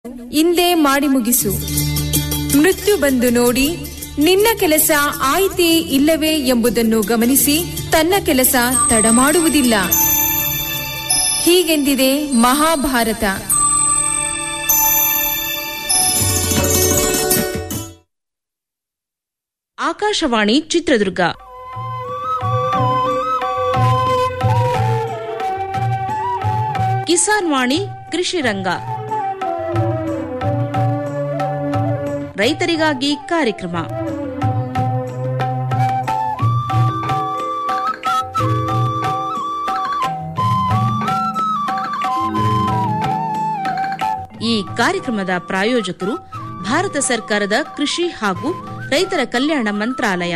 ಇಂದೇ ಮಾಡಿ ಮುಗಿಸು ಮೃತ್ಯು ಬಂದು ನೋಡಿ ನಿನ್ನ ಕೆಲಸ ಆಯಿತೇ ಇಲ್ಲವೇ ಎಂಬುದನ್ನು ಗಮನಿಸಿ ತನ್ನ ಕೆಲಸ ತಡ ಮಾಡುವುದಿಲ್ಲ ಹೀಗೆಂದಿದೆ ಮಹಾಭಾರತ ಆಕಾಶವಾಣಿ ಚಿತ್ರದುರ್ಗ ಕಿಸಾನ್ ವಾಣಿ ಕೃಷಿ ರಂಗ ರೈತರಿಗಾಗಿ ಕಾರ್ಯಕ್ರಮ ಈ ಕಾರ್ಯಕ್ರಮದ ಪ್ರಾಯೋಜಕರು ಭಾರತ ಸರ್ಕಾರದ ಕೃಷಿ ಹಾಗೂ ರೈತರ ಕಲ್ಯಾಣ ಮಂತ್ರಾಲಯ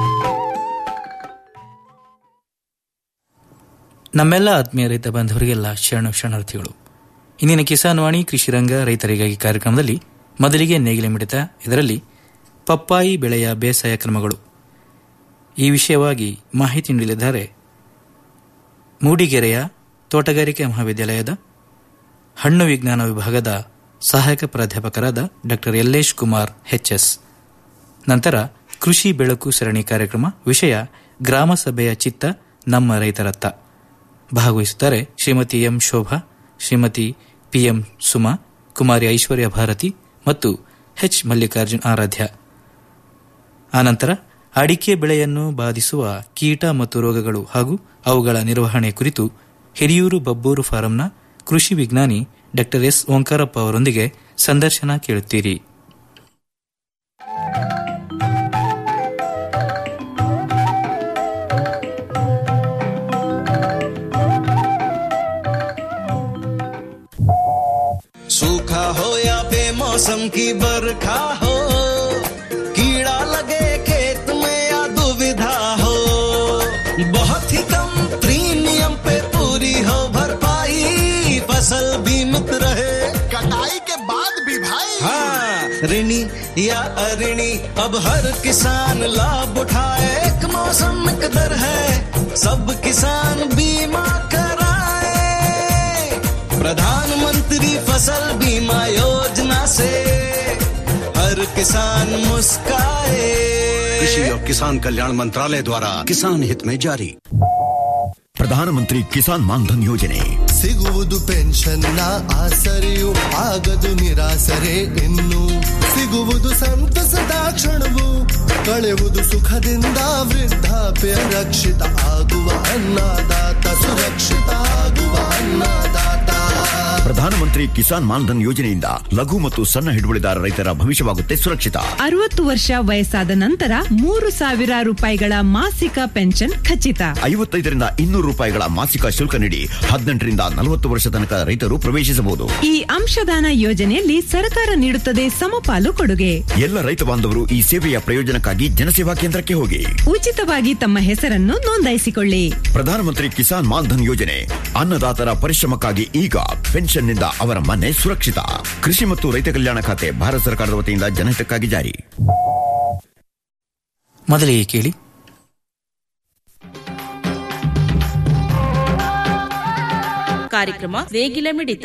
ನಮ್ಮೆಲ್ಲ ಆತ್ಮೀಯ ರೈತ ಬಾಂಧವರಿಗೆಲ್ಲ ಶರಣು ಶರಣಾರ್ಥಿಗಳು ಇಂದಿನ ಕಿಸಾನ್ ವಾಣಿ ಕೃಷಿ ರಂಗ ರೈತರಿಗಾಗಿ ಕಾರ್ಯಕ್ರಮದಲ್ಲಿ ಮೊದಲಿಗೆ ನೇಗಿಲ ಮಿಡಿತ ಇದರಲ್ಲಿ ಪಪ್ಪಾಯಿ ಬೆಳೆಯ ಬೇಸಾಯ ಕ್ರಮಗಳು ಈ ವಿಷಯವಾಗಿ ಮಾಹಿತಿ ನೀಡಲಿದ್ದಾರೆ ಮೂಡಿಗೆರೆಯ ತೋಟಗಾರಿಕೆ ಮಹಾವಿದ್ಯಾಲಯದ ಹಣ್ಣು ವಿಜ್ಞಾನ ವಿಭಾಗದ ಸಹಾಯಕ ಪ್ರಾಧ್ಯಾಪಕರಾದ ಡಾ ಯಲ್ಲೇಶ್ ಕುಮಾರ್ ಎಚ್ಎಸ್ ನಂತರ ಕೃಷಿ ಬೆಳಕು ಸರಣಿ ಕಾರ್ಯಕ್ರಮ ವಿಷಯ ಗ್ರಾಮ ಸಭೆಯ ಚಿತ್ತ ನಮ್ಮ ರೈತರತ್ತ ಭಾಗವಹಿಸುತ್ತಾರೆ ಶ್ರೀಮತಿ ಎಂ ಶೋಭಾ ಶ್ರೀಮತಿ ಪಿಎಂ ಸುಮಾ ಕುಮಾರಿ ಐಶ್ವರ್ಯ ಭಾರತಿ ಮತ್ತು ಎಚ್ ಮಲ್ಲಿಕಾರ್ಜುನ್ ಆರಾಧ್ಯ ಆನಂತರ ಅಡಿಕೆ ಬೆಳೆಯನ್ನು ಬಾಧಿಸುವ ಕೀಟ ಮತ್ತು ರೋಗಗಳು ಹಾಗೂ ಅವುಗಳ ನಿರ್ವಹಣೆ ಕುರಿತು ಹಿರಿಯೂರು ಬಬ್ಬೂರು ಫಾರಂನ ಕೃಷಿ ವಿಜ್ಞಾನಿ ಡಾ ಎಸ್ ಓಂಕಾರಪ್ಪ ಅವರೊಂದಿಗೆ ಸಂದರ್ಶನ ಕೇಳುತ್ತೀರಿ सूखा हो या बेमौसम की बरखा हो कीड़ा लगे खेत में या दुविधा हो बहुत ही कम प्रीमियम पे पूरी हो भरपाई फसल बीमित रहे कटाई के बाद भी भाई हाँ ऋणी या अऋणी अब हर किसान लाभ उठाए एक मौसम एक दर है सब किसान बीमा कराए प्रधानमंत्री फसल बीमा योजना से हर किसान मुस्काए कृषि और किसान कल्याण मंत्रालय द्वारा किसान हित में जारी ಪ್ರಧಾನಮಂತ್ರಿ ಕಿಸಾನ್ ಮಾನ್ಧನ್ ಯೋಜನೆ ಸಿಗುವುದು ಪೆನ್ಷನ್ನ ಆಸರೆಯು ಆಗದು ನಿರಾಸರೆ ಇನ್ನು ಸಿಗುವುದು ಸಂತಸದ ಕ್ಷಣವು ಕಳೆವುದು ಸುಖದಿಂದ ವೃದ್ಧಾಪ್ಯ ರಕ್ಷಿತ ಆಗುವ ಅನ್ನದಾತ ಸುರಕ್ಷಿತ ಆಗುವ ಅನ್ನದಾತ ಪ್ರಧಾನಮಂತ್ರಿ ಕಿಸಾನ್ ಮಾನ್ಧನ್ ಯೋಜನೆಯಿಂದ ಲಘು ಮತ್ತು ಸಣ್ಣ ಹಿಡುವಳಿದಾರ ರೈತರ ಭವಿಷ್ಯವಾಗುತ್ತೆ ಸುರಕ್ಷಿತ ಅರವತ್ತು ವರ್ಷ ವಯಸ್ಸಾದ ನಂತರ ಮೂರು ಸಾವಿರ ರೂಪಾಯಿಗಳ ಮಾಸಿಕ ಪೆನ್ಷನ್ ಖಚಿತ ಐವತ್ತೈದರಿಂದ ಇನ್ನೂರು ರೂಪಾಯಿಗಳ ಮಾಸಿಕ ಶುಲ್ಕ ನೀಡಿ ಹದಿನೆಂಟರಿಂದ ನಲವತ್ತು ವರ್ಷ ತನಕ ರೈತರು ಪ್ರವೇಶಿಸಬಹುದು ಈ ಅಂಶದಾನ ಯೋಜನೆಯಲ್ಲಿ ಸರ್ಕಾರ ನೀಡುತ್ತದೆ ಸಮಪಾಲು ಕೊಡುಗೆ ಎಲ್ಲ ರೈತ ಬಾಂಧವರು ಈ ಸೇವೆಯ ಪ್ರಯೋಜನಕ್ಕಾಗಿ ಜನಸೇವಾ ಕೇಂದ್ರಕ್ಕೆ ಹೋಗಿ ಉಚಿತವಾಗಿ ತಮ್ಮ ಹೆಸರನ್ನು ನೋಂದಾಯಿಸಿಕೊಳ್ಳಿ ಪ್ರಧಾನಮಂತ್ರಿ ಕಿಸಾನ್ ಮಾನ್ಧನ್ ಯೋಜನೆ ಅನ್ನದಾತರ ಪರಿಶ್ರಮಕ್ಕಾಗಿ ಈಗ ಪೆನ್ಷನ್ನಿಂದ ಅವರ ಮನೆ ಸುರಕ್ಷಿತ ಕೃಷಿ ಮತ್ತು ರೈತ ಕಲ್ಯಾಣ ಖಾತೆ ಭಾರತ ಸರ್ಕಾರದ ವತಿಯಿಂದ ಜನಹಿತಕ್ಕಾಗಿ ಜಾರಿ ಮೊದಲಿಗೆ ಕೇಳಿ ಕಾರ್ಯಕ್ರಮ ನೇಗಿಲ ಮಿಡಿತ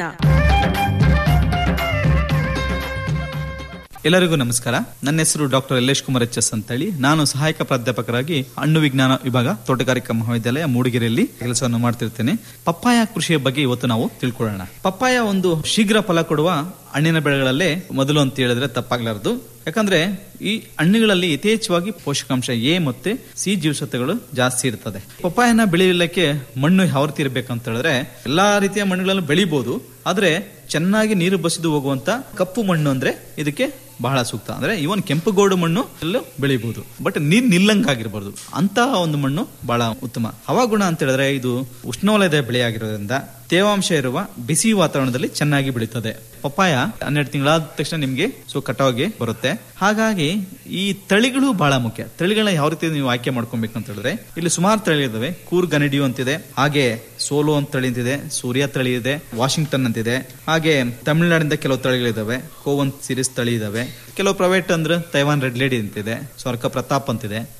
ಎಲ್ಲರಿಗೂ ನಮಸ್ಕಾರ ನನ್ನ ಹೆಸರು doctor Yallesh Kumar H S ಅಂತ ಹೇಳಿ ನಾನು ಸಹಾಯಕ ಪ್ರಾಧ್ಯಾಪಕರಾಗಿ ಹಣ್ಣು ವಿಜ್ಞಾನ ವಿಭಾಗ ತೋಟಗಾರಿಕಾ ಮಹಾವಿದ್ಯಾಲಯ ಮೂಡಿಗೆರೆಯಲ್ಲಿ ಕೆಲಸವನ್ನು ಮಾಡ್ತಿರ್ತೇನೆ ಪಪ್ಪಾಯ ಕೃಷಿಯ ಬಗ್ಗೆ ಇವತ್ತು ನಾವು ತಿಳ್ಕೊಳ್ಳೋಣ ಪಪ್ಪಾಯ ಒಂದು ಶೀಘ್ರ ಫಲ ಕೊಡುವ ಹಣ್ಣಿನ ಬೆಳೆಗಳಲ್ಲೇ ಮೊದಲು ಅಂತ ಹೇಳಿದ್ರೆ ತಪ್ಪಾಗ್ಲಾರದು ಯಾಕಂದ್ರೆ ಈ ಹಣ್ಣುಗಳಲ್ಲಿ ಯಥೇಚ್ಛವಾಗಿ ಪೋಷಕಾಂಶ ಎ ಮತ್ತೆ ಸಿ ಜೀವಸತ್ವಗಳು ಜಾಸ್ತಿ ಇರ್ತದೆ ಪಪ್ಪಾಯನ ಬೆಳೆಯಲಿಕ್ಕೆ ಮಣ್ಣು ಯಾವ ರೀತಿ ಇರಬೇಕಂತ ಹೇಳಿದ್ರೆ ಎಲ್ಲಾ ರೀತಿಯ ಮಣ್ಣುಗಳನ್ನು ಬೆಳಿಬಹುದು ಆದ್ರೆ ಚೆನ್ನಾಗಿ ನೀರು ಬಸಿದು ಹೋಗುವಂತ ಕಪ್ಪು ಮಣ್ಣು ಅಂದ್ರೆ ಇದಕ್ಕೆ ಬಹಳ ಸೂಕ್ತ ಅಂದ್ರೆ ಇವನ್ ಕೆಂಪುಗೋಡು ಮಣ್ಣು ಎಲ್ಲೂ ಬೆಳಿಬಹುದು ಬಟ್ ನೀರ್ ನಿಲ್ಲಂಗಾಗಿರ್ಬಾರ್ದು ಅಂತಹ ಒಂದು ಮಣ್ಣು ಬಹಳ ಉತ್ತಮ ಹವಾಗುಣ ಅಂತ ಹೇಳಿದ್ರೆ ಇದು ಉಷ್ಣವಲಯದ ಬೆಳೆಯಾಗಿರೋದ್ರಿಂದ ತೇವಾಂಶ ಇರುವ ಬಿಸಿ ವಾತಾವರಣದಲ್ಲಿ ಚೆನ್ನಾಗಿ ಬೆಳೀತದೆ ಪಪ್ಪಾಯ ಹನ್ನೆರಡು ತಿಂಗಳಾದ ತಕ್ಷಣ ನಿಮ್ಗೆ ಸೊ ಕಟಾವ್ಗೆ ಬರುತ್ತೆ ಹಾಗಾಗಿ ಈ ತಳಿಗಳು ಬಹಳ ಮುಖ್ಯ ತಳಿಗಳನ್ನ ಯಾವ ರೀತಿ ನೀವು ಆಯ್ಕೆ ಮಾಡ್ಕೊಬೇಕು ಅಂತ ಹೇಳಿದ್ರೆ ಇಲ್ಲಿ ಸುಮಾರು ತಳಿ ಇದಾವೆ ಕೂರ್ ಗನಡಿಯು ಅಂತಿದೆ ಹಾಗೆ ಸೋಲೋ ಅಂತ ತಳಿ ಅಂತಿದೆ ಸೂರ್ಯ ತಳಿ ಇದೆ ವಾಷಿಂಗ್ಟನ್ ಅಂತಿದೆ ಹಾಗೆ ತಮಿಳುನಾಡಿಂದ ಕೆಲವು ತಳಿಗಳಿದಾವೆ ಕೋವನ್ ಸಿರೀಸ್ ತಳಿ ಇದಾವೆ ಕೆಲವು ಪ್ರೈವೇಟ್ ಅಂದ್ರೆ ತೈವಾನ್ ರೆಡ್ ಲೇಡಿ ಅಂತಿದೆ ಸ್ವರ್ಕ ಪ್ರತಾಪ್ ಅಂತಿದೆ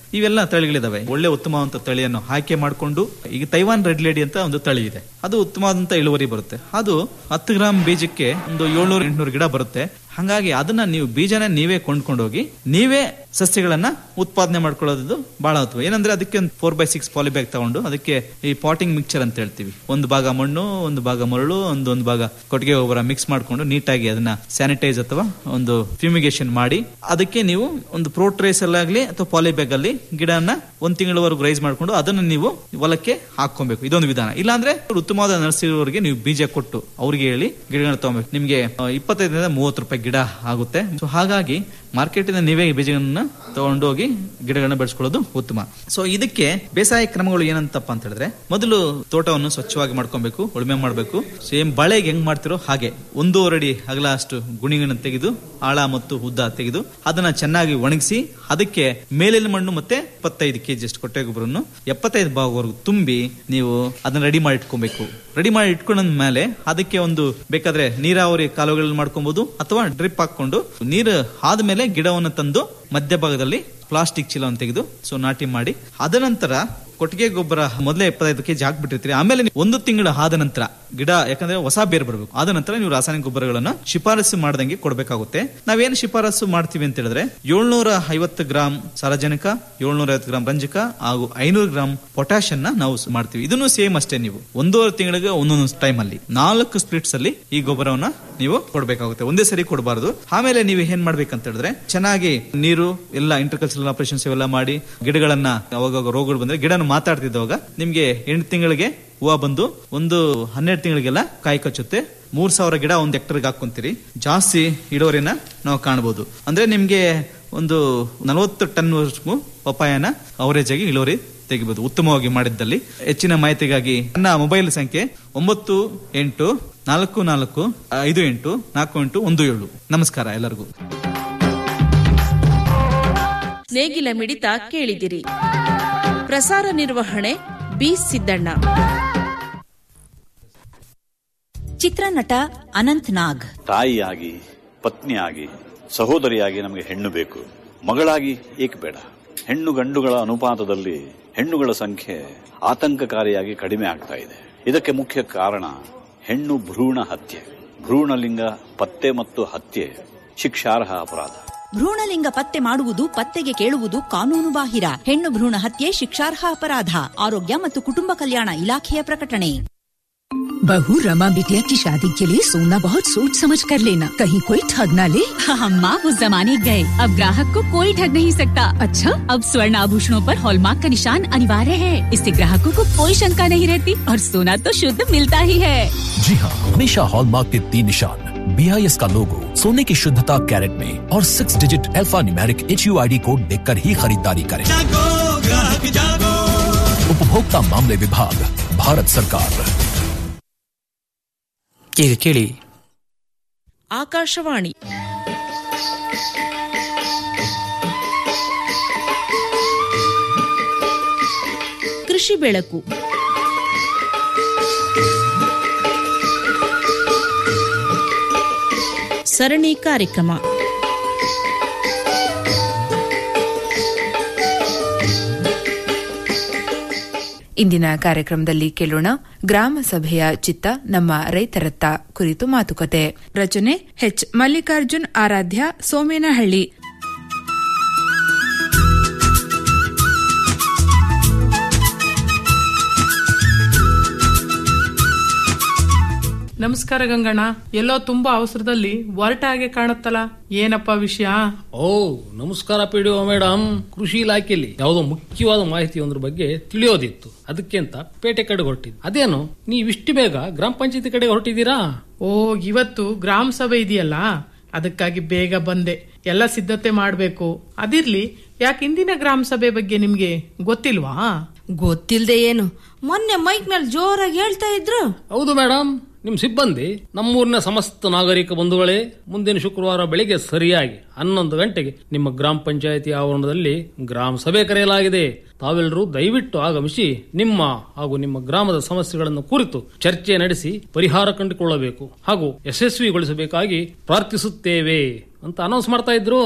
ಇವೆಲ್ಲ ತಳಿಗಳಿದಾವೆ ಒಳ್ಳೆ ಉತ್ತಮವಾದಂತ ತಳಿಯನ್ನು ಆಯ್ಕೆ ಮಾಡಿಕೊಂಡು ಈಗ ತೈವಾನ್ ರೆಡ್ ಲೇಡಿ ಅಂತ ಒಂದು ತಳಿ ಇದೆ ಅದು ಉತ್ತಮವಾದಂತ ಇಳುವರಿ ಬರುತ್ತೆ ಅದು ಹತ್ತು ಗ್ರಾಮ್ ಬೀಜಕ್ಕೆ ಒಂದು ಏಳ್ನೂರ ಎಂಟ್ನೂರು ಗಿಡ ಬರುತ್ತೆ ಹಾಗಾಗಿ ಅದನ್ನ ನೀವು ಬೀಜನ ನೀವೇ ಕೊಂಡ್ಕೊಂಡೋಗಿ ನೀವೇ ಸಸ್ಯಗಳನ್ನ ಉತ್ಪಾದನೆ ಮಾಡ್ಕೊಳ್ಳೋದು ಬಹಳ ಉತ್ತಮ ಏನಂದ್ರೆ ಅದಕ್ಕೆ ಒಂದು ಫೋರ್ ಬೈ ಸಿಕ್ಸ್ ಪಾಲಿಬ್ಯಾಗ್ ತಗೊಂಡು ಅದಕ್ಕೆ ಈ ಪಾಟಿಂಗ್ ಮಿಕ್ಚರ್ ಅಂತ ಹೇಳ್ತೀವಿ ಒಂದು ಭಾಗ ಮಣ್ಣು ಒಂದು ಭಾಗ ಮರಳು ಒಂದು ಒಂದು ಭಾಗ ಕೊಟ್ಟಿಗೆ ಗೊಬ್ಬರ ಮಿಕ್ಸ್ ಮಾಡ್ಕೊಂಡು ನೀಟಾಗಿ ಅದನ್ನ ಸ್ಯಾನಿಟೈಸ್ ಅಥವಾ ಒಂದು ಫ್ಯೂಮಿಗೇಷನ್ ಮಾಡಿ ಅದಕ್ಕೆ ನೀವು ಒಂದು ಪ್ರೋಟ್ರೇಸ್ ಅಲ್ಲಾಗ್ಲಿ ಅಥವಾ ಪಾಲಿಬ್ಯಾಗ್ ಅಲ್ಲಿ ಗಿಡನ ಒಂದ್ ತಿಂಗಳವರೆಗೂ ರೈಸ್ ಮಾಡ್ಕೊಂಡು ಅದನ್ನ ನೀವು ಹೊಲಕ್ಕೆ ಹಾಕೊಬೇಕು ಇದೊಂದು ವಿಧಾನ ಇಲ್ಲಾಂದ್ರೆ ಉತ್ತಮವಾದ ನರ್ಸರಿವರೆಗೆ ನೀವು ಬೀಜ ಕೊಟ್ಟು ಅವ್ರಿಗೆ ಹೇಳಿ ಗಿಡಗಳನ್ನ ತಗೊಬೇಕು ನಿಮ್ಗೆ ಆ, ಇಪ್ಪತ್ತೈದರಿಂದ ಮೂವತ್ತು ರೂಪಾಯಿ ಗಿಡ ಆಗುತ್ತೆ ಸೊ ಹಾಗಾಗಿ ಮಾರ್ಕೆಟಿಂದ ನೀವೇ ಈ ಬೀಜಗಳನ್ನ ತಗೊಂಡೋಗಿ ಗಿಡಗಳನ್ನ ಬೆಳೆಸ್ಕೊಳ್ಳೋದು ಉತ್ತಮ ಸೊ ಇದಕ್ಕೆ ಬೇಸಾಯ ಕ್ರಮಗಳು ಏನಂತಪ್ಪ ಅಂತ ಹೇಳಿದ್ರೆ ಮೊದಲು ತೋಟವನ್ನು ಸ್ವಚ್ಛವಾಗಿ ಮಾಡ್ಕೊಬೇಕು ಉಳುಮೆ ಮಾಡಬೇಕು ಸೇಮ್ ಬಾಳೆಗೆ ಹೆಂಗ್ ಮಾಡ್ತಿರೋ ಹಾಗೆ ಒಂದೂವರೆ ಅಡಿ ಅಗಲ ಅಷ್ಟು ಗುಣಿಗಳನ್ನ ತೆಗೆದು ಆಳ ಮತ್ತು ಉದ್ದ ತೆಗೆದು ಅದನ್ನ ಚೆನ್ನಾಗಿ ಒಣಗಿಸಿ ಅದಕ್ಕೆ ಮೇಲಿನ ಮಣ್ಣು ಮತ್ತೆ ಇಪ್ಪತ್ತೈದು ಕೆಜಿ ಅಷ್ಟು ಕೊಟ್ಟೆ ಗೊಬ್ಬರನ್ನು ಎಪ್ಪತ್ತೈದು ಭಾಗವರೆಗೂ ತುಂಬಿ ನೀವು ಅದನ್ನ ರೆಡಿ ಮಾಡಿ ಇಟ್ಕೊಬೇಕು ರೆಡಿ ಮಾಡಿ ಇಟ್ಕೊಂಡ ಮೇಲೆ ಅದಕ್ಕೆ ಒಂದು ಬೇಕಾದ್ರೆ ನೀರಾವರಿ ಕಾಲುವೆಗಳಲ್ಲಿ ಮಾಡ್ಕೊಬಹುದು ಅಥವಾ ಡ್ರಿಪ್ ಹಾಕೊಂಡು ನೀರು ಆದ್ಮೇಲೆ ಗಿಡವನ್ನು ತಂದು ಮಧ್ಯಭಾಗದಲ್ಲಿ ಪ್ಲಾಸ್ಟಿಕ್ ಚೀಲವನ್ನು ತೆಗೆದು ಸೊ ನಾಟಿ ಮಾಡಿ ಅದನಂತರ ಕೊಟ್ಟಿಗೆ ಗೊಬ್ಬರ ಮೊದಲೇ ಎಪ್ಪತ್ತೈದು ಕೆಜಿ ಹಾಕ್ಬಿಟ್ಟಿರ್ತೀರಿ ಆಮೇಲೆ ನೀವು ಒಂದು ತಿಂಗಳ ಆದ ನಂತರ ಗಿಡ ಯಾಕಂದ್ರೆ ಹೊಸ ಬೇರು ಬರಬೇಕು ಆದ ನಂತರ ನೀವು ರಾಸಾಯನಿಕ ಗೊಬ್ಬರಗಳನ್ನ ಶಿಫಾರಸು ಮಾಡದಂಗೆ ಕೊಡಬೇಕಾಗುತ್ತೆ ನಾವೇನು ಶಿಫಾರಸು ಮಾಡ್ತೀವಿ ಅಂತ ಹೇಳಿದ್ರೆ ಏಳ್ನೂರ ಐವತ್ತು ಗ್ರಾಮ್ ಸಾರಜನಕ ಏಳ್ನೂರ ಐವತ್ತು ಗ್ರಾಮ್ ರಂಜಕ ಹಾಗೂ ಐನೂರು ಗ್ರಾಮ್ ಪೊಟ್ಯಾಶ್ ಅನ್ನ ನಾವು ಸ್- ಮಾಡ್ತೀವಿ ಇದನ್ನು ಸೇಮ್ ಅಷ್ಟೇ ನೀವು ಒಂದೂವರೆ ತಿಂಗಳಿಗೆ ಒಂದೊಂದು ಟೈಮ್ ಅಲ್ಲಿ ನಾಲ್ಕು ಸ್ಪ್ಲಿಟ್ಸ್ ಅಲ್ಲಿ ಈ ಗೊಬ್ಬರವನ್ನ ನೀವು ಕೊಡಬೇಕಾಗುತ್ತೆ ಒಂದೇ ಸರಿ ಕೊಡಬಾರದು ಆಮೇಲೆ ನೀವು ಏನ್ ಮಾಡ್ಬೇಕಂತ ಹೇಳಿದ್ರೆ ಚೆನ್ನಾಗಿ ನೀರು ಎಲ್ಲ ಇಂಟರ್ಕಲ್ಚರಲ್ ಆಪರೇಷನ್ಸ್ ಇವೆಲ್ಲ ಮಾಡಿ ಗಿಡಗಳನ್ನ ಅವಾಗ ರೋಗಗಳು ಬಂದ್ರೆ ಗಿಡನ ಮಾತಾಡ್ತಿದ್ದವಾಗ ನಿಮ್ಗೆ ಎಂಟು ತಿಂಗಳಿಗೆ ಹೂವು ಬಂದು ಒಂದು ಹನ್ನೆರಡು ತಿಂಗಳಿಗೆಲ್ಲ ಕಾಯಿ ಕಚ್ಚುತ್ತೆ ಮೂರ್ ಸಾವಿರ ಗಿಡ ಒಂದ್ ಹೆಕ್ಟರ್ಗೆ ಹಾಕೊಂತೀರಿ ಜಾಸ್ತಿ ಇಳುವರಿನ ನಾವು ಕಾಣಬಹುದು ಅಂದ್ರೆ ನಿಮ್ಗೆ ಒಂದು ನಲವತ್ತು ಟನ್ ವರೆಗೂ ಪಪ್ಪಾಯನ ಅವರೇಜ್ ಆಗಿ ಇಳುವರಿ ತೆಗಿಬಹುದು ಉತ್ತಮವಾಗಿ ಮಾಡಿದ್ದಲ್ಲಿ ಹೆಚ್ಚಿನ ಮಾಹಿತಿಗಾಗಿ ನನ್ನ ಮೊಬೈಲ್ ಸಂಖ್ಯೆ ಒಂಬತ್ತು ಎಂಟು ನಾಲ್ಕು ನಾಲ್ಕು ಐದು ಎಂಟು ನಾಲ್ಕು ಎಂಟು ಒಂದು ಏಳು ನಮಸ್ಕಾರ ಎಲ್ಲರಿಗೂ ನೇಗಿಲ ಮಿಡಿತ ಕೇಳಿದಿರಿ ಪ್ರಸಾರ ನಿರ್ವಹಣೆ ಬಿ ಸಿದ್ದಣ್ಣ ಚಿತ್ರನಟ ಅನಂತ್ ನಾಗ್ ತಾಯಿಯಾಗಿ ಪತ್ನಿಯಾಗಿ ಸಹೋದರಿಯಾಗಿ ನಮಗೆ ಹೆಣ್ಣು ಬೇಕು ಮಗಳಾಗಿ ಏಕೆ ಬೇಡ ಹೆಣ್ಣು ಗಂಡುಗಳ ಅನುಪಾತದಲ್ಲಿ ಹೆಣ್ಣುಗಳ ಸಂಖ್ಯೆ ಆತಂಕಕಾರಿಯಾಗಿ ಕಡಿಮೆ ಆಗ್ತಾ ಇದೆ ಇದಕ್ಕೆ ಮುಖ್ಯ ಕಾರಣ ಹೆಣ್ಣು ಭ್ರೂಣ ಹತ್ಯೆ ಭ್ರೂಣಲಿಂಗ ಪತ್ತೆ ಮತ್ತು ಹತ್ಯೆ ಶಿಕ್ಷಾರ್ಹ ಅಪರಾಧ ಭ್ರೂಣಲಿಂಗ ಪತ್ತೆ ಮಾಡುವುದು ಪತ್ತೆಗೆ ಕೇಳುವುದು ಕಾನೂನು ಬಾಹಿರ ಹೆಣ್ಣು ಭ್ರೂಣ ಹತ್ಯೆ ಶಿಕ್ಷಾರ್ಹ ಅಪರಾಧ ಆರೋಗ್ಯ ಮತ್ತು ಕುಟುಂಬ ಕಲ್ಯಾಣ ಇಲಾಖೆಯ ಪ್ರಕಟಣೆ बहू रमा बिटिया की शादी के लिए सोना बहुत सोच समझ कर लेना कहीं कोई ठग ना ले अम्मा उस जमाने गए अब ग्राहक को कोई ठग नहीं सकता अच्छा अब स्वर्ण आभूषणों पर हॉलमार्क का निशान अनिवार्य है इससे ग्राहकों को कोई शंका नहीं रहती और सोना तो शुद्ध मिलता ही है जी हाँ हमेशा हॉलमार्क के तीन निशान बी आई एस का लोगो सोने की शुद्धता कैरेट में और six digit alphanumeric H U I D code देख कर ही खरीदारी करें उपभोक्ता मामले विभाग भारत सरकार ಈಗ ಕೇಳಿ ಆಕಾಶವಾಣಿ ಕೃಷಿ ಬೆಳಕು ಸರಣಿ ಕಾರ್ಯಕ್ರಮ ಇಂದಿನ ಕಾರ್ಯಕ್ರಮದಲ್ಲಿ ಕೇಳೋಣ ಗ್ರಾಮ ಸಭೆಯ ಚಿತ್ತ ನಮ್ಮ ರೈತರತ್ತ ಕುರಿತು ಮಾತುಕತೆ ರಚನೆ ಎಚ್ ಮಲ್ಲಿಕಾರ್ಜುನ್ ಆರಾಧ್ಯ ಸೋಮೇನಹಳ್ಳಿ ನಮಸ್ಕಾರ ಗಂಗಣ್ಣ ಎಲ್ಲೋ ತುಂಬಾ ಅವಸರದಲ್ಲಿ ಹೊರಟ ಹಾಗೆ ಕಾಣುತ್ತಲ್ಲ ಏನಪ್ಪ ವಿಷಯ ಓ ನಮಸ್ಕಾರ ಪಿಡಿಒ ಮೇಡಮ್ ಕೃಷಿ ಇಲಾಖೆಯಲ್ಲಿ ಯಾವುದೋ ಮುಖ್ಯವಾದ ಮಾಹಿತಿ ಒಂದ್ರ ಬಗ್ಗೆ ತಿಳಿಯೋದಿತ್ತು ಅದಕ್ಕೆ ಅಂತ ಪೇಟೆ ಕಡೆ ಹೊರಟಿದ್ದು ಅದೇನು ನೀವಿಷ್ಟು ಬೇಗ ಗ್ರಾಮ ಪಂಚಾಯತಿ ಕಡೆ ಹೊರಟಿದ್ದೀರಾ ಓ ಇವತ್ತು ಗ್ರಾಮ ಸಭೆ ಇದೆಯಲ್ಲ ಅದಕ್ಕಾಗಿ ಬೇಗ ಬಂದೆ ಎಲ್ಲ ಸಿದ್ಧತೆ ಮಾಡ್ಬೇಕು ಅದಿರ್ಲಿ ಯಾಕೆ ಇಂದಿನ ಗ್ರಾಮ ಸಭೆ ಬಗ್ಗೆ ನಿಮ್ಗೆ ಗೊತ್ತಿಲ್ವಾ ಗೊತ್ತಿಲ್ದೆ ಏನು ಮೊನ್ನೆ ಮೈಕ್ ಮೇಲೆ ಜೋರಾಗಿ ಹೇಳ್ತಾ ಇದ್ರು ಹೌದು ಮೇಡಮ್ ನಿಮ್ ಸಿಬ್ಬಂದಿ ನಮ್ಮೂರಿನ ಸಮಸ್ತ ನಾಗರಿಕ ಬಂಧುಗಳೇ ಮುಂದಿನ ಶುಕ್ರವಾರ ಬೆಳಿಗ್ಗೆ ಸರಿಯಾಗಿ ಹನ್ನೊಂದು ಗಂಟೆಗೆ ನಿಮ್ಮ ಗ್ರಾಮ ಪಂಚಾಯತಿ ಆವರಣದಲ್ಲಿ ಗ್ರಾಮ ಸಭೆ ಕರೆಯಲಾಗಿದೆ ತಾವೆಲ್ಲರೂ ದಯವಿಟ್ಟು ಆಗಮಿಸಿ ನಿಮ್ಮ ಹಾಗೂ ನಿಮ್ಮ ಗ್ರಾಮದ ಸಮಸ್ಯೆಗಳನ್ನು ಕುರಿತು ಚರ್ಚೆ ನಡೆಸಿ ಪರಿಹಾರ ಕಂಡುಕೊಳ್ಳಬೇಕು ಹಾಗೂ ಯಶಸ್ವಿಗೊಳಿಸಬೇಕಾಗಿ ಪ್ರಾರ್ಥಿಸುತ್ತೇವೆ ಅಂತ ಅನೌನ್ಸ್ ಮಾಡ್ತಾ ಇದ್ರು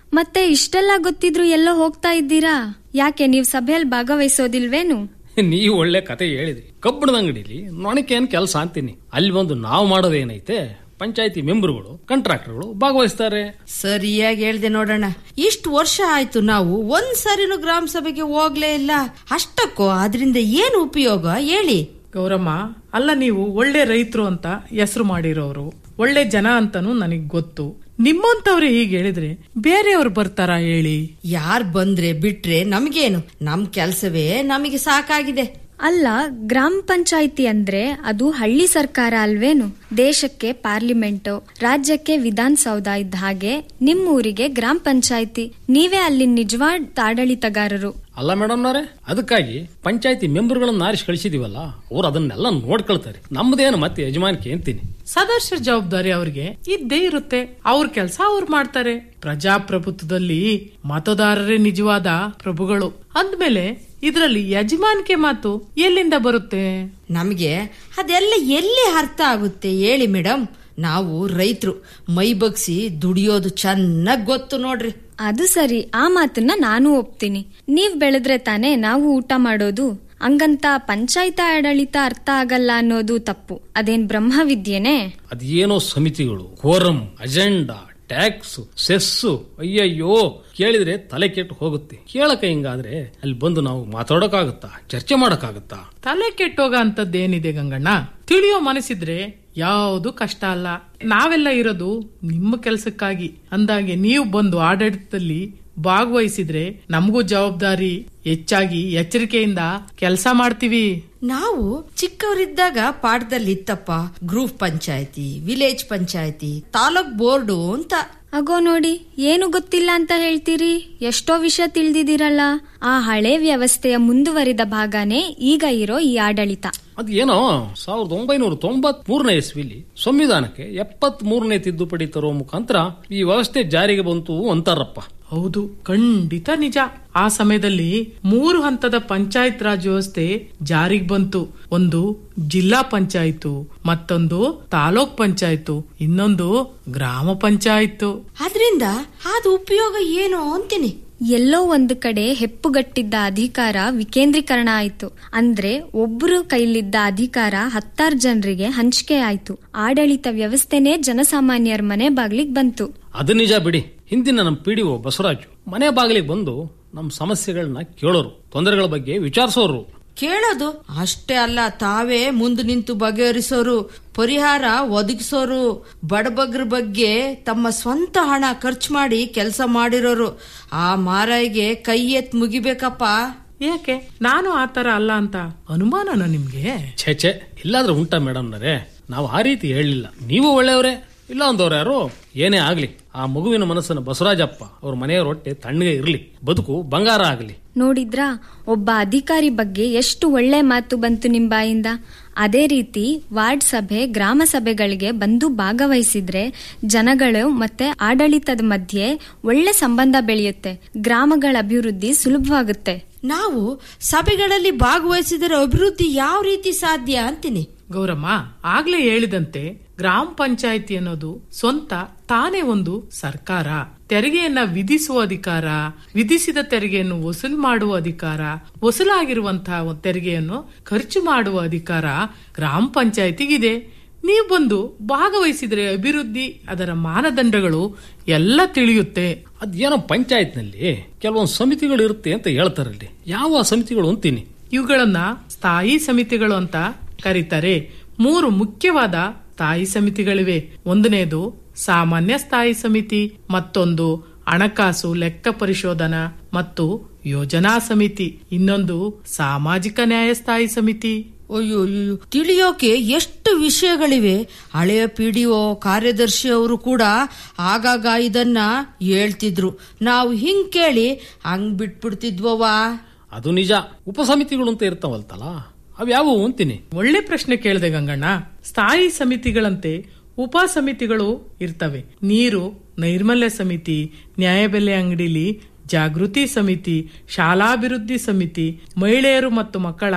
ಮತ್ತೆ ಇಷ್ಟೆಲ್ಲ ಗೊತ್ತಿದ್ರು ಎಲ್ಲೋ ಹೋಗ್ತಾ ಇದ್ದೀರಾ ಯಾಕೆ ನೀವು ಸಭೆಯಲ್ಲಿ ಭಾಗವಹಿಸೋದಿಲ್ವೇನು ನೀವು ಒಳ್ಳೆ ಕತೆ ಹೇಳಿದ್ರಿ ಕಬ್ಬಣದ ಅಂಗಡಿಲಿ ನೊಣಕ್ಕೆ ಏನ್ ಕೆಲಸ ಅಂತೀನಿ ಅಲ್ಲಿ ಬಂದು ನಾವು ಮಾಡೋದೇನೈತೆ ಪಂಚಾಯತಿ ಮೆಂಬರ್ಗಳು ಕಾಂಟ್ರಾಕ್ಟರ್ಗಳು ಭಾಗವಹಿಸ್ತಾರೆ ಸರಿಯಾಗಿ ಹೇಳ್ದೆ ನೋಡೋಣ ಇಷ್ಟು ವರ್ಷ ಆಯ್ತು ನಾವು ಒಂದ್ ಸರಿನೂ ಗ್ರಾಮ ಸಭೆಗೆ ಹೋಗ್ಲೇ ಇಲ್ಲ ಅಷ್ಟಕ್ಕೂ ಅದರಿಂದ ಏನು ಉಪಯೋಗ ಹೇಳಿ ಗೌರಮ್ಮ ಅಲ್ಲ ನೀವು ಒಳ್ಳೆ ರೈತರು ಅಂತ ಹೆಸರು ಮಾಡಿರೋರು ಒಳ್ಳೆ ಜನ ಅಂತಾನು ನನಗ್ ಗೊತ್ತು ನಿಮ್ಮಂತವ್ರೆ ಹೀಗೆ ಹೇಳಿದ್ರೆ ಬೇರೆಯವ್ರು ಬರ್ತಾರಾ ಹೇಳಿ ಯಾರ್ ಬಂದ್ರೆ ಬಿಟ್ರೆ ನಮ್ಗೇನು ನಮ್ ಕೆಲ್ಸವೇ ನಮಗೆ ಸಾಕಾಗಿದೆ ಅಲ್ಲ ಗ್ರಾಮ ಪಂಚಾಯಿತಿ ಅಂದ್ರೆ ಅದು ಹಳ್ಳಿ ಸರ್ಕಾರ ಅಲ್ವೇನು ದೇಶಕ್ಕೆ ಪಾರ್ಲಿಮೆಂಟ್ ರಾಜ್ಯಕ್ಕೆ ವಿಧಾನಸೌಧ ಇದ್ದ ಹಾಗೆ ನಿಮ್ಮೂರಿಗೆ ಗ್ರಾಮ ಪಂಚಾಯಿತಿ ನೀವೇ ಅಲ್ಲಿ ನಿಜವಾದ ಆಡಳಿತಗಾರರು ಅಲ್ಲ ಮೇಡಮ್ನವ್ರೆ ಅದಕ್ಕಾಗಿ ಪಂಚಾಯತಿ ಮೆಂಬರ್ಗಳನ್ನ ಆರಿಸಿ ಕಳಿಸಿದೀವಲ್ಲ ಅವ್ರು ಅದನ್ನೆಲ್ಲ ನೋಡ್ಕೊಳ್ತಾರೆ ನಮ್ದೇನು ಮತ್ತೆ ಯಜಮಾನಿಕೆ ಅಂತೀನಿ ಸದಸ್ಯರ ಜವಾಬ್ದಾರಿ ಅವ್ರಿಗೆ ಇದ್ದೇ ಇರುತ್ತೆ ಅವ್ರ ಕೆಲಸ ಅವ್ರು ಮಾಡ್ತಾರೆ ಪ್ರಜಾಪ್ರಭುತ್ವದಲ್ಲಿ ಮತದಾರರೇ ನಿಜವಾದ ಪ್ರಭುಗಳು ಅಂದ್ಮೇಲೆ ಇದರಲ್ಲಿ ಯಜಮಾನಿಕೆ ಮಾತು ಎಲ್ಲಿಂದ ಬರುತ್ತೆ ನಮಗೆ ಅದೆಲ್ಲ ಎಲ್ಲಿ ಅರ್ಥ ಆಗುತ್ತೆ ಹೇಳಿ ಮೇಡಮ್ ನಾವು ರೈತರು ಮೈ ಬಗ್ಸಿ ದುಡಿಯೋದು ಚೆನ್ನಾಗ್ ಗೊತ್ತು ನೋಡ್ರಿ ಅದು ಸರಿ ಆ ಮಾತನ್ನ ನಾನು ಒಪ್ತೀನಿ ನೀವ್ ಬೆಳೆದ್ರೆ ತಾನೇ ನಾವು ಊಟ ಮಾಡೋದು ಹಂಗಂತ ಪಂಚಾಯತ್ ಆಡಳಿತ ಅರ್ಥ ಆಗಲ್ಲ ಅನ್ನೋದು ತಪ್ಪು ಅದೇನ್ ಬ್ರಹ್ಮವಿದ್ಯೆನೇ ಅದೇನೋ ಸಮಿತಿಗಳು ಕೋರಂ ಅಜೆಂಡಾ ಟ್ಯಾಕ್ಸ್ ಸೆಸ್ಸು ಅಯ್ಯಯ್ಯೋ ಕೇಳಿದ್ರೆ ತಲೆ ಕೆಟ್ಟು ಹೋಗುತ್ತೆ ಕೇಳಕ ಹಿಂಗಾದ್ರೆ ಅಲ್ಲಿ ಬಂದು ನಾವು ಮಾತಾಡೋಕಾಗುತ್ತಾ ಚರ್ಚೆ ಮಾಡಕ್ಕಾಗುತ್ತಾ ತಲೆ ಕೆಟ್ಟೋಗ ಅಂತದ್ದೇನಿದೆ ಗಂಗಣ್ಣ ತಿಳಿಯೋ ಮನಸ್ಸಿದ್ರೆ ಯಾವುದು ಕಷ್ಟ ಅಲ್ಲ ನಾವೆಲ್ಲ ಇರೋದು ನಿಮ್ಮ ಕೆಲಸಕ್ಕಾಗಿ ಅಂದಾಗೆ ನೀವು ಬಂದು ಆಡಳಿತದಲ್ಲಿ ಭಾಗವಹಿಸಿದ್ರೆ ನಮಗೂ ಜವಾಬ್ದಾರಿ ಹೆಚ್ಚಾಗಿ ಎಚ್ಚರಿಕೆಯಿಂದ ಕೆಲಸ ಮಾಡ್ತೀವಿ ನಾವು ಚಿಕ್ಕವರಿದ್ದಾಗ ಪಾಠದಲ್ಲಿ ಇತ್ತಪ್ಪ ಗ್ರೂಪ್ ಪಂಚಾಯತಿ ವಿಲೇಜ್ ಪಂಚಾಯತಿ ತಾಲೂಕ್ ಬೋರ್ಡು ಅಂತ ಅಗೋ ನೋಡಿ ಏನು ಗೊತ್ತಿಲ್ಲ ಅಂತ ಹೇಳ್ತೀರಿ ಎಷ್ಟೋ ವಿಷಯ ತಿಳಿದಿದ್ದೀರಲ್ಲ ಆ ಹಳೆ ವ್ಯವಸ್ಥೆಯ ಮುಂದುವರಿದ ಭಾಗನೇ ಈಗ ಇರೋ ಈ ಆಡಳಿತ ಅದೇನೋ ಸಾವಿರದ ಒಂಬೈನೂರ ತೊಂಬತ್ ಮೂರನೇ ಇಸ್ವಿಲಿ ಸಂವಿಧಾನಕ್ಕೆ ಎಪ್ಪತ್ ಮೂರನೇ ತಿದ್ದುಪಡಿ ತರುವ ಮುಖಾಂತರ ಈ ವ್ಯವಸ್ಥೆ ಜಾರಿಗೆ ಬಂತು ಅಂತಾರಪ್ಪ ಹೌದು ಖಂಡಿತ ನಿಜ ಆ ಸಮಯದಲ್ಲಿ ಮೂರು ಹಂತದ ಪಂಚಾಯತ್ ರಾಜ್ ವ್ಯವಸ್ಥೆ ಜಾರಿಗೆ ಬಂತು ಒಂದು ಜಿಲ್ಲಾ ಪಂಚಾಯತು ಮತ್ತೊಂದು ತಾಲೂಕ್ ಪಂಚಾಯತು ಇನ್ನೊಂದು ಗ್ರಾಮ ಪಂಚಾಯತು ಅದ್ರಿಂದ ಅದು ಉಪಯೋಗ ಏನು ಅಂತೀನಿ ಎಲ್ಲೋ ಒಂದು ಕಡೆ ಹೆಪ್ಪುಗಟ್ಟಿದ್ದ ಅಧಿಕಾರ ವಿಕೇಂದ್ರೀಕರಣ ಆಯ್ತು ಅಂದ್ರೆ ಒಬ್ಬರು ಕೈಲಿದ್ದ ಅಧಿಕಾರ ಹತ್ತಾರು ಜನರಿಗೆ ಹಂಚಿಕೆ ಆಯ್ತು ಆಡಳಿತ ವ್ಯವಸ್ಥೆನೇ ಜನಸಾಮಾನ್ಯರ ಮನೆ ಬಾಗ್ಲಿಗ್ ಬಂತು ಅದು ನಿಜ ಬಿಡಿ ಹಿಂದಿನ ನಮ್ಮ ಪಿಡಿಒ ಬಸವರಾಜು ಮನೆ ಬಾಗಿಲಿಗೆ ಬಂದು ನಮ್ಮ ಸಮಸ್ಯೆಗಳನ್ನ ಕೇಳೋರು ತೊಂದರೆಗಳ ಬಗ್ಗೆ ವಿಚಾರಿಸೋರು ಕೇಳೋದು ಅಷ್ಟೇ ಅಲ್ಲ ತಾವೇ ಮುಂದೆ ನಿಂತು ಬಗೆಹರಿಸೋರು ಪರಿಹಾರ ಒದಗಿಸೋರು ಬಡಬಗ್ರ ಬಗ್ಗೆ ತಮ್ಮ ಸ್ವಂತ ಹಣ ಖರ್ಚು ಮಾಡಿ ಕೆಲಸ ಮಾಡಿರೋರು ಆ ಮಾರಾಯಿಗೆ ಕೈ ಎತ್ ಮುಗಿಬೇಕಪ್ಪ ಯಾಕೆ ನಾನು ಆತರ ಅಲ್ಲ ಅಂತ ಅನುಮಾನನ ನಿಮ್ಗೆ ಛೇ ಛೇ ಇಲ್ಲಾದ್ರೆ ಉಂಟಾ ಮೇಡಮ್ನರೇ ನಾವು ಆ ರೀತಿ ಹೇಳಲಿಲ್ಲ ನೀವು ಒಳ್ಳೆಯವರೇ ಇಲ್ಲ ಅಂದವ್ರು ಯಾರು ಏನೇ ಆಗ್ಲಿ ಆ ಮಗುವಿನ ಮನಸ್ಸನ್ನು ಬಸವರಾಜಪ್ಪ ಅವ್ರ ಮನೆಯವರ ಹೊಟ್ಟೆ ತಣ್ಣಗೆ ಇರ್ಲಿ ಬದುಕು ಬಂಗಾರ ಆಗ್ಲಿ ನೋಡಿದ್ರಾ ಒಬ್ಬ ಅಧಿಕಾರಿ ಬಗ್ಗೆ ಎಷ್ಟು ಒಳ್ಳೆ ಮಾತು ಬಂತು ನಿಮ್ ಬಾಯಿಂದ ಅದೇ ರೀತಿ ವಾರ್ಡ್ ಸಭೆ ಗ್ರಾಮ ಸಭೆಗಳಿಗೆ ಬಂದು ಭಾಗವಹಿಸಿದ್ರೆ ಜನಗಳು ಮತ್ತೆ ಆಡಳಿತದ ಮಧ್ಯೆ ಒಳ್ಳೆ ಸಂಬಂಧ ಬೆಳೆಯುತ್ತೆ ಗ್ರಾಮಗಳ ಅಭಿವೃದ್ಧಿ ಸುಲಭವಾಗುತ್ತೆ ನಾವು ಸಭೆಗಳಲ್ಲಿ ಭಾಗವಹಿಸಿದರೆ ಅಭಿವೃದ್ಧಿ ಯಾವ ರೀತಿ ಸಾಧ್ಯ ಅಂತೀನಿ ಗೌರಮ್ಮ ಆಗ್ಲೇ ಹೇಳಿದಂತೆ ಗ್ರಾಮ ಪಂಚಾಯಿತಿ ಅನ್ನೋದು ಸ್ವಂತ ತಾನೇ ಒಂದು ಸರ್ಕಾರ ತೆರಿಗೆಯನ್ನ ವಿಧಿಸುವ ಅಧಿಕಾರ ವಿಧಿಸಿದ ತೆರಿಗೆಯನ್ನು ವಸೂಲು ಮಾಡುವ ಅಧಿಕಾರ ವಸೂಲಾಗಿರುವಂತಹ ಒಂದು ತೆರಿಗೆಯನ್ನು ಖರ್ಚು ಮಾಡುವ ಅಧಿಕಾರ ಗ್ರಾಮ ಪಂಚಾಯಿತಿಗಿದೆ ನೀವು ಬಂದು ಭಾಗವಹಿಸಿದ್ರೆ ಅಭಿವೃದ್ಧಿ ಅದರ ಮಾನದಂಡಗಳು ಎಲ್ಲ ತಿಳಿಯುತ್ತೆ ಅದೇನೋ ಪಂಚಾಯತ್ನಲ್ಲಿ ಕೆಲವೊಂದು ಸಮಿತಿಗಳು ಇರುತ್ತೆ ಅಂತ ಹೇಳ್ತಾರಲ್ಲಿ ಯಾವ ಸಮಿತಿಗಳು ಅಂತೀನಿ ಇವುಗಳನ್ನ ಸ್ಥಾಯಿ ಸಮಿತಿಗಳು ಅಂತ ಕರೀತಾರೆ ಮೂರು ಮುಖ್ಯವಾದ ಸ್ಥಾಯಿ ಸಮಿತಿಗಳಿವೆ ಒಂದನೇದು ಸಾಮಾನ್ಯ ಸ್ಥಾಯಿ ಸಮಿತಿ ಮತ್ತೊಂದು ಹಣಕಾಸು ಲೆಕ್ಕ ಪರಿಶೋಧನಾ ಮತ್ತು ಯೋಜನಾ ಸಮಿತಿ ಇನ್ನೊಂದು ಸಾಮಾಜಿಕ ನ್ಯಾಯ ಸ್ಥಾಯಿ ಸಮಿತಿ ಅಯ್ಯೋ ಅಯ್ಯೋ ತಿಳಿಯೋಕೆ ಎಷ್ಟು ವಿಷಯಗಳಿವೆ ಹಳೆಯ ಪಿಡಿಒ ಕಾರ್ಯದರ್ಶಿ ಅವರು ಕೂಡ ಆಗಾಗ ಇದನ್ನ ಹೇಳ್ತಿದ್ರು ನಾವು ಹಿಂಗ್ ಕೇಳಿ ಹಂಗ್ ಬಿಟ್ಬಿಡ್ತಿದ್ವವಾ ಅದು ನಿಜ ಉಪಸಮಿತಿಗಳು ಅಂತ ಇರ್ತಾವಲ್ತಲ್ಲ ಅವ್ಯಾವು ಅಂತೀನಿ ಒಳ್ಳೆ ಪ್ರಶ್ನೆ ಕೇಳಿದೆ ಗಂಗಣ್ಣ ಸ್ಥಾಯಿ ಸಮಿತಿಗಳಂತೆ ಉಪ ಸಮಿತಿಗಳು ಇರ್ತವೆ ನೀರು ನೈರ್ಮಲ್ಯ ಸಮಿತಿ ನ್ಯಾಯಬೆಲೆ ಅಂಗಡಿಲಿ ಜಾಗೃತಿ ಸಮಿತಿ ಶಾಲಾಭಿವೃದ್ಧಿ ಸಮಿತಿ ಮಹಿಳೆಯರು ಮತ್ತು ಮಕ್ಕಳ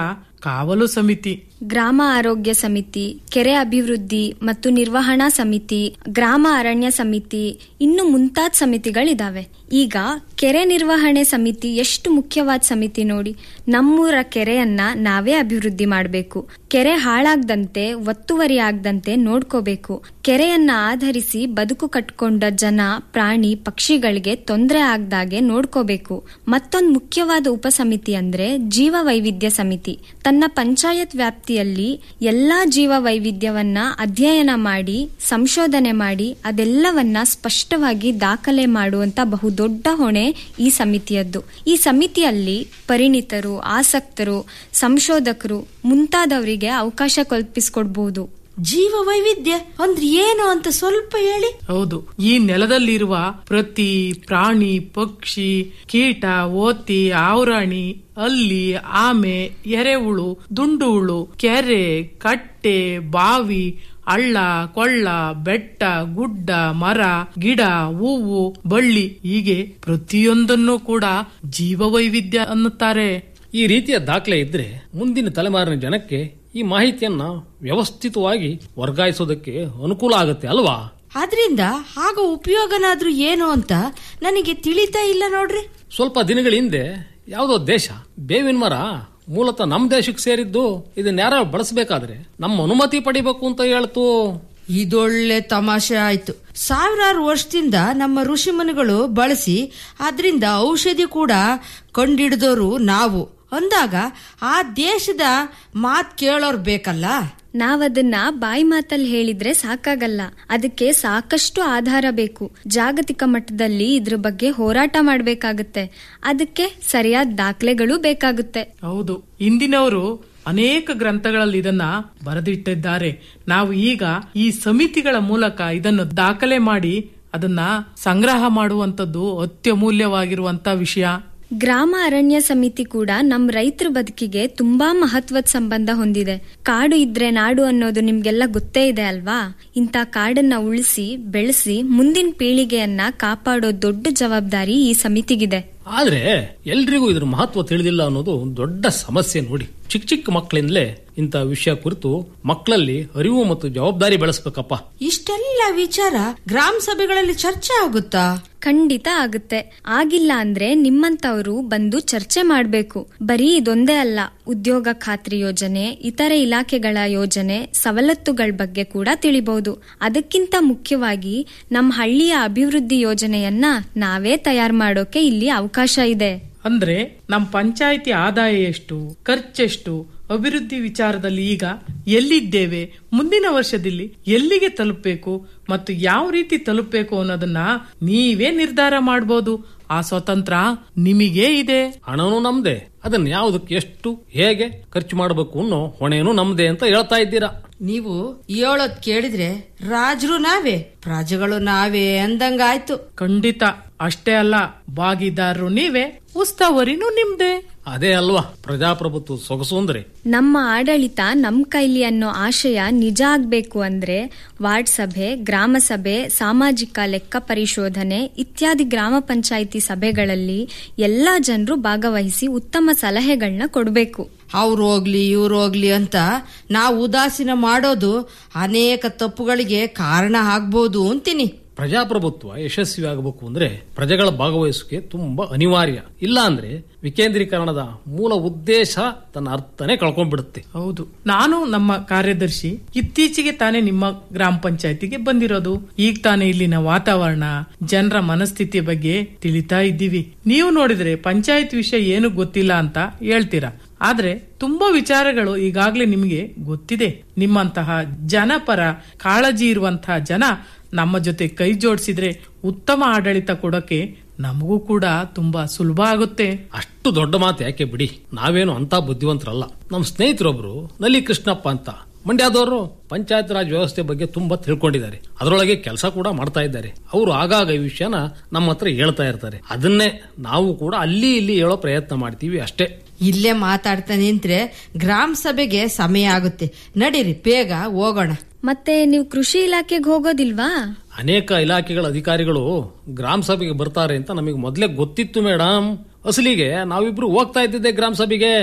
ಕಾವಲು ಸಮಿತಿ ಗ್ರಾಮ ಆರೋಗ್ಯ ಸಮಿತಿ ಕೆರೆ ಅಭಿವೃದ್ಧಿ ಮತ್ತು ನಿರ್ವಹಣಾ ಸಮಿತಿ ಗ್ರಾಮ ಅರಣ್ಯ ಸಮಿತಿ ಇನ್ನು ಮುಂತಾದ ಸಮಿತಿಗಳಿದಾವೆ ಈಗ ಕೆರೆ ನಿರ್ವಹಣೆ ಸಮಿತಿ ಎಷ್ಟು ಮುಖ್ಯವಾದ ಸಮಿತಿ ನೋಡಿ ನಮ್ಮೂರ ಕೆರೆಯನ್ನ ನಾವೇ ಅಭಿವೃದ್ಧಿ ಮಾಡಬೇಕು ಕೆರೆ ಹಾಳಾಗ್ದಂತೆ ಒತ್ತುವರಿ ಆಗದಂತೆ ನೋಡ್ಕೋಬೇಕು ಕೆರೆಯನ್ನ ಆಧರಿಸಿ ಬದುಕು ಕಟ್ಕೊಂಡ ಜನ ಪ್ರಾಣಿ ಪಕ್ಷಿಗಳಿಗೆ ತೊಂದರೆ ಆಗ್ದಾಗೆ ನೋಡ್ಕೋಬೇಕು ಮತ್ತೊಂದು ಮುಖ್ಯವಾದ ಉಪಸಮಿತಿ ಅಂದ್ರೆ ಜೀವ ವೈವಿಧ್ಯ ಸಮಿತಿ ತನ್ನ ಪಂಚಾಯತ್ ವ್ಯಾಪ್ತಿಯಲ್ಲಿ ಎಲ್ಲಾ ಜೀವ ವೈವಿಧ್ಯವನ್ನ ಅಧ್ಯಯನ ಮಾಡಿ ಸಂಶೋಧನೆ ಮಾಡಿ ಅದೆಲ್ಲವನ್ನ ಸ್ಪಷ್ಟವಾಗಿ ದಾಖಲೆ ಮಾಡುವಂತ ಬಹುದೊಡ್ಡ ಹೊಣೆ ಈ ಸಮಿತಿಯದ್ದು ಈ ಸಮಿತಿಯಲ್ಲಿ ಪರಿಣಿತರು ಆಸಕ್ತರು ಸಂಶೋಧಕರು ಮುಂತಾದವರಿಗೆ ಅವಕಾಶ ಕಲ್ಪಿಸಿಕೊಡ್ಬಹುದು ಜೀವ ವೈವಿಧ್ಯ ಅಂದ್ರೆ ಏನು ಅಂತ ಸ್ವಲ್ಪ ಹೇಳಿ ಹೌದು ಈ ನೆಲದಲ್ಲಿರುವ ಪ್ರತಿ ಪ್ರಾಣಿ ಪಕ್ಷಿ ಕೀಟ ಓತಿ ಆವ್ರಾಣಿ ಅಲ್ಲಿ ಆಮೆ ಎರೆಹುಳು ದುಂಡುಹುಳು ಕೆರೆ ಕಟ್ಟೆ ಬಾವಿ ಹಳ್ಳ ಕೊಳ್ಳ ಬೆಟ್ಟ ಗುಡ್ಡ ಮರ ಗಿಡ ಹೂವು ಬಳ್ಳಿ ಹೀಗೆ ಪ್ರತಿಯೊಂದನ್ನು ಕೂಡ ಜೀವವೈವಿಧ್ಯ ಅನ್ನುತ್ತಾರೆ ಈ ರೀತಿಯ ದಾಖಲೆ ಇದ್ರೆ ಮುಂದಿನ ತಲೆಮಾರಿನ ಜನಕ್ಕೆ ಈ ಮಾಹಿತಿಯನ್ನ ವ್ಯವಸ್ಥಿತವಾಗಿ ವರ್ಗಾಯಿಸೋದಕ್ಕೆ ಅನುಕೂಲ ಆಗುತ್ತೆ ಅಲ್ವಾ ಆದ್ರಿಂದ ಆಗ ಉಪಯೋಗನಾದ್ರೂ ಏನು ಅಂತ ನನಗೆ ತಿಳಿತಾ ಇಲ್ಲ ನೋಡ್ರಿ ಸ್ವಲ್ಪ ದಿನಗಳ ಹಿಂದೆ ಯಾವುದೋ ದೇಶ ಬೇವಿನ ಮರ ಮೂಲತಃ ನಮ್ಮ ದೇಶಕ್ಕೆ ಸೇರಿದ್ದು ಇದನ್ನ ಯಾರು ಬಳಸಬೇಕಾದ್ರೆ ನಮ್ಮ ಅನುಮತಿ ಪಡಿಬೇಕು ಅಂತ ಹೇಳ್ತು ಇದೊಳ್ಳೆ ತಮಾಷೆ ಆಯ್ತು ಸಾವಿರಾರು ವರ್ಷದಿಂದ ನಮ್ಮ ಋಷಿಮುನಿಗಳು ಬಳಸಿ ಅದರಿಂದ ಔಷಧಿ ಕೂಡ ಕಂಡಿಡಿದವರು ನಾವು ಅಂದಾಗ ಆ ದೇಶದ ಮಾತ್ ಕೇಳೋರ್ ಬೇಕಲ್ಲ ನಾವದನ್ನ ಬಾಯಿ ಮಾತಲ್ಲಿ ಹೇಳಿದ್ರೆ ಸಾಕಾಗಲ್ಲ ಅದಕ್ಕೆ ಸಾಕಷ್ಟು ಆಧಾರ ಬೇಕು ಜಾಗತಿಕ ಮಟ್ಟದಲ್ಲಿ ಇದ್ರ ಬಗ್ಗೆ ಹೋರಾಟ ಮಾಡಬೇಕಾಗುತ್ತೆ ಅದಕ್ಕೆ ಸರಿಯಾದ ದಾಖಲೆಗಳು ಬೇಕಾಗುತ್ತೆ ಹೌದು ಇಂದಿನವರು ಅನೇಕ ಗ್ರಂಥಗಳಲ್ಲಿ ಇದನ್ನ ಬರೆದಿಟ್ಟಿದ್ದಾರೆ ನಾವು ಈಗ ಈ ಸಮಿತಿಗಳ ಮೂಲಕ ಇದನ್ನು ದಾಖಲೆ ಮಾಡಿ ಅದನ್ನ ಸಂಗ್ರಹ ಮಾಡುವಂತದ್ದು ಅತ್ಯಮೂಲ್ಯವಾಗಿರುವಂತ ವಿಷಯ ಗ್ರಾಮ ಅರಣ್ಯ ಸಮಿತಿ ಕೂಡ ನಮ್ ರೈತರ ಬದುಕಿಗೆ ತುಂಬಾ ಮಹತ್ವದ ಸಂಬಂಧ ಹೊಂದಿದೆ ಕಾಡು ಇದ್ರೆ ನಾಡು ಅನ್ನೋದು ನಿಮ್ಗೆಲ್ಲ ಗೊತ್ತೇ ಇದೆ ಅಲ್ವಾ ಇಂಥ ಕಾಡನ್ನ ಉಳಿಸಿ ಬೆಳೆಸಿ ಮುಂದಿನ ಪೀಳಿಗೆಯನ್ನ ಕಾಪಾಡೋ ದೊಡ್ಡ ಜವಾಬ್ದಾರಿ ಈ ಸಮಿತಿಗಿದೆ ಆದ್ರೆ ಎಲ್ರಿಗೂ ಇದ್ರ ಮಹತ್ವ ತಿಳಿದಿಲ್ಲ ಅನ್ನೋದು ದೊಡ್ಡ ಸಮಸ್ಯೆ ನೋಡಿ ಚಿಕ್ಕ ಚಿಕ್ಕ ಮಕ್ಕಳಿಂದಲೇ ಇಂಥ ವಿಷಯ ಕುರಿತು ಮಕ್ಕಳಲ್ಲಿ ಅರಿವು ಮತ್ತು ಜವಾಬ್ದಾರಿ ಬೆಳೆಸ್ಬೇಕಪ್ಪ ಇಷ್ಟೆಲ್ಲ ವಿಚಾರ ಗ್ರಾಮ ಸಭೆಗಳಲ್ಲಿ ಚರ್ಚೆ ಆಗುತ್ತಾ ಖಂಡಿತ ಆಗುತ್ತೆ ಆಗಿಲ್ಲ ಅಂದ್ರೆ ನಿಮ್ಮಂತವರು ಬಂದು ಚರ್ಚೆ ಮಾಡ್ಬೇಕು ಬರೀ ಇದೊಂದೇ ಅಲ್ಲ ಉದ್ಯೋಗ ಖಾತ್ರಿ ಯೋಜನೆ ಇತರೆ ಇಲಾಖೆಗಳ ಯೋಜನೆ ಸವಲತ್ತುಗಳ ಬಗ್ಗೆ ಕೂಡ ತಿಳಿಬಹುದು ಅದಕ್ಕಿಂತ ಮುಖ್ಯವಾಗಿ ನಮ್ಮ ಹಳ್ಳಿಯ ಅಭಿವೃದ್ಧಿ ಯೋಜನೆಯನ್ನ ನಾವೇ ತಯಾರು ಮಾಡೋಕೆ ಇಲ್ಲಿ ಅವಕಾಶ ಇದೆ ಅಂದ್ರೆ ನಮ್ಮ ಪಂಚಾಯಿತಿ ಆದಾಯ ಎಷ್ಟು ಖರ್ಚೆಷ್ಟು ಅಭಿವೃದ್ಧಿ ವಿಚಾರದಲ್ಲಿ ಈಗ ಎಲ್ಲಿದ್ದೇವೆ ಮುಂದಿನ ವರ್ಷದಲ್ಲಿ ಎಲ್ಲಿಗೆ ತಲುಪಬೇಕು ಮತ್ತು ಯಾವ ರೀತಿ ತಲುಪಬೇಕು ಅನ್ನೋದನ್ನ ನೀವೇ ನಿರ್ಧಾರ ಮಾಡಬಹುದು ಆ ಸ್ವತಂತ್ರ ನಿಮಗೇ ಇದೆ ಹಣನೂ ನಮ್ದೇ ಅದನ್ನ ಯಾವುದಕ್ಕೆ ಎಷ್ಟು ಹೇಗೆ ಖರ್ಚು ಮಾಡಬೇಕು ಅನ್ನೋ ಹೊಣೆನೂ ನಮ್ದೇ ಅಂತ ಹೇಳ್ತಾ ಇದ್ದೀರಾ ನೀವು ಹೇಳೋದ್ ಕೇಳಿದ್ರೆ ರಾಜರು ನಾವೇ ಪ್ರಜೆಗಳು ನಾವೇ ಅಂದಂಗಾಯ್ತು ಖಂಡಿತ ಅಷ್ಟೇ ಅಲ್ಲ ಭಾಗಿದಾರರು ನೀವೇ ಉಸ್ತುವಾರಿನೂ ನಿಮ್ದೇ ಅದೇ ಅಲ್ವಾ ಪ್ರಜಾಪ್ರಭುತ್ವ ಸೊಗಸು ಅಂದ್ರೆ ನಮ್ಮ ಆಡಳಿತ ನಮ್ ಕೈಲಿ ಅನ್ನೋ ಆಶಯ ನಿಜ ಆಗ್ಬೇಕು ಅಂದ್ರೆ ವಾರ್ಡ್ ಸಭೆ ಗ್ರಾಮ ಸಭೆ ಸಾಮಾಜಿಕ ಲೆಕ್ಕ ಪರಿಶೋಧನೆ ಇತ್ಯಾದಿ ಗ್ರಾಮ ಪಂಚಾಯಿತಿ ಸಭೆಗಳಲ್ಲಿ ಎಲ್ಲಾ ಜನರು ಭಾಗವಹಿಸಿ ಉತ್ತಮ ಸಲಹೆಗಳನ್ನ ಕೊಡಬೇಕು ಅವ್ರು ಹೋಗ್ಲಿ ಇವ್ರು ಹೋಗ್ಲಿ ಅಂತ ನಾವು ಉದಾಸೀನ ಮಾಡೋದು ಅನೇಕ ತಪ್ಪುಗಳಿಗೆ ಕಾರಣ ಆಗ್ಬೋದು ಅಂತೀನಿ ಪ್ರಜಾಪ್ರಭುತ್ವ ಯಶಸ್ವಿ ಆಗಬೇಕು ಅಂದ್ರೆ ಪ್ರಜೆಗಳ ಭಾಗವಹಿಸುವಿಕೆ ತುಂಬಾ ಅನಿವಾರ್ಯ ಇಲ್ಲ ಅಂದ್ರೆ ವಿಕೇಂದ್ರೀಕರಣದ ಮೂಲ ಉದ್ದೇಶ ತನ್ನ ಅರ್ಥನೇ ಕಳ್ಕೊಂಡ್ಬಿಡುತ್ತೆ ಹೌದು ನಾನು ನಮ್ಮ ಕಾರ್ಯದರ್ಶಿ ಇತ್ತೀಚೆಗೆ ತಾನೇ ನಿಮ್ಮ ಗ್ರಾಮ ಪಂಚಾಯತಿಗೆ ಬಂದಿರೋದು ಈಗ ತಾನೇ ಇಲ್ಲಿನ ವಾತಾವರಣ ಜನರ ಮನಸ್ಥಿತಿಯ ಬಗ್ಗೆ ತಿಳಿತಾ ಇದ್ದೀವಿ ನೀವು ನೋಡಿದ್ರೆ ಪಂಚಾಯತ್ ವಿಷಯ ಏನು ಗೊತ್ತಿಲ್ಲ ಅಂತ ಹೇಳ್ತೀರಾ ಆದ್ರೆ ತುಂಬಾ ವಿಚಾರಗಳು ಈಗಾಗಲೇ ನಿಮಗೆ ಗೊತ್ತಿದೆ ನಿಮ್ಮಂತಹ ಜನಪರ ಕಾಳಜಿ ಇರುವಂತಹ ಜನ ನಮ್ಮ ಜೊತೆ ಕೈ ಜೋಡಿಸಿದ್ರೆ ಉತ್ತಮ ಆಡಳಿತ ಕೊಡೋಕೆ ನಮಗೂ ಕೂಡ ತುಂಬಾ ಸುಲಭ ಆಗುತ್ತೆ ಅಷ್ಟು ದೊಡ್ಡ ಮಾತು ಯಾಕೆ ಬಿಡಿ ನಾವೇನು ಅಂತ ಬುದ್ಧಿವಂತರಲ್ಲ ನಮ್ಮ ಸ್ನೇಹಿತರೊಬ್ರು ನಲ್ಲಿ ಕೃಷ್ಣಪ್ಪ ಅಂತ ಮಂಡ್ಯದವರು ಪಂಚಾಯತ್ ರಾಜ್ ವ್ಯವಸ್ಥೆ ಬಗ್ಗೆ ತುಂಬಾ ತಿಳ್ಕೊಂಡಿದ್ದಾರೆ ಅದರೊಳಗೆ ಕೆಲಸ ಕೂಡ ಮಾಡ್ತಾ ಇದ್ದಾರೆ ಅವರು ಆಗಾಗ ಈ ವಿಷಯನ ನಮ್ಮ ಹತ್ರ ಹೇಳ್ತಾ ಇರ್ತಾರೆ ಅದನ್ನೇ ನಾವು ಕೂಡ ಅಲ್ಲಿ ಇಲ್ಲಿ ಹೇಳೋ ಪ್ರಯತ್ನ ಮಾಡ್ತೀವಿ ಅಷ್ಟೇ ಇಲ್ಲೇ ಮಾತಾಡ್ತಾ ನಿಂತ್ರೆ ಗ್ರಾಮ ಸಭೆಗೆ ಸಮಯ ಆಗುತ್ತೆ ನಡೀರಿ ಬೇಗ ಹೋಗೋಣ ಮತ್ತೆ ನೀವು ಕೃಷಿ ಇಲಾಖೆಗೆ ಹೋಗೋದಿಲ್ವಾ ಅನೇಕ ಇಲಾಖೆಗಳ ಅಧಿಕಾರಿಗಳು ಗ್ರಾಮ ಸಭೆಗೆ ಬರ್ತಾರೆ ಅಂತ ನಮಗೆ ಮೊದಲೇ ಗೊತ್ತಿತ್ತು ಮೇಡಮ್ ಅಸಲಿಗೆ ನಾವಿಬ್ರು ಹೋಗ್ತಾ ಇದ್ದಿದ್ದೆ ಗ್ರಾಮ ಸಭೆಗೆ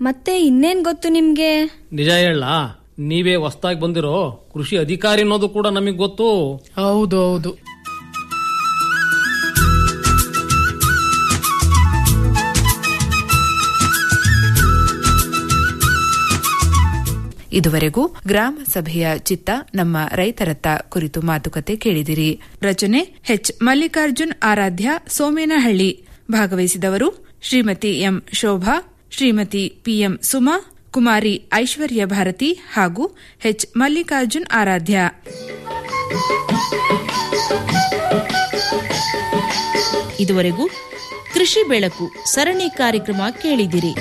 ಮತ್ತೆ ಇನ್ನೇನ್ ಗೊತ್ತು ನಿಮ್ಗೆ ನಿಜ ಹೇಳ ನೀವೇ ಹೊಸ್ದಾಗಿ ಬಂದಿರೋ ಕೃಷಿ ಅಧಿಕಾರಿ ಅನ್ನೋದು ಕೂಡ ನಮಗೆ ಗೊತ್ತು ಹೌದು ಹೌದು ಇದುವರೆಗೂ ಗ್ರಾಮ ಸಭೆಯ ಚಿತ್ತ ನಮ್ಮ ರೈತರತ್ತ ಕುರಿತು ಮಾತುಕತೆ ಕೇಳಿದಿರಿ ರಚನೆ ಎಚ್ ಮಲ್ಲಿಕಾರ್ಜುನ್ ಆರಾಧ್ಯ ಸೋಮೇನಹಳ್ಳಿ ಭಾಗವಹಿಸಿದವರು ಶ್ರೀಮತಿ ಎಂ ಶೋಭಾ ಶ್ರೀಮತಿ ಪಿಎಂ ಸುಮಾ ಕುಮಾರಿ ಐಶ್ವರ್ಯ ಭಾರತಿ ಹಾಗೂ ಎಚ್ ಮಲ್ಲಿಕಾರ್ಜುನ್ ಆರಾಧ್ಯ ಇದುವರೆಗೂ ಕೃಷಿ ಬೆಳಕು ಸರಣಿ ಕಾರ್ಯಕ್ರಮ ಕೇಳಿದಿರಿ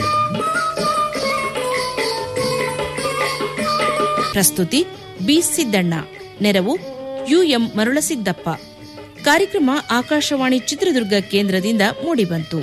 ಪ್ರಸ್ತುತಿ ಬಿ ಸಿದ್ದಣ್ಣ ನೆರವು ಯುಎಂ ಮರುಳಸಿದ್ದಪ್ಪ ಕಾರ್ಯಕ್ರಮ ಆಕಾಶವಾಣಿ ಚಿತ್ರದುರ್ಗ ಕೇಂದ್ರದಿಂದ ಮೂಡಿಬಂತು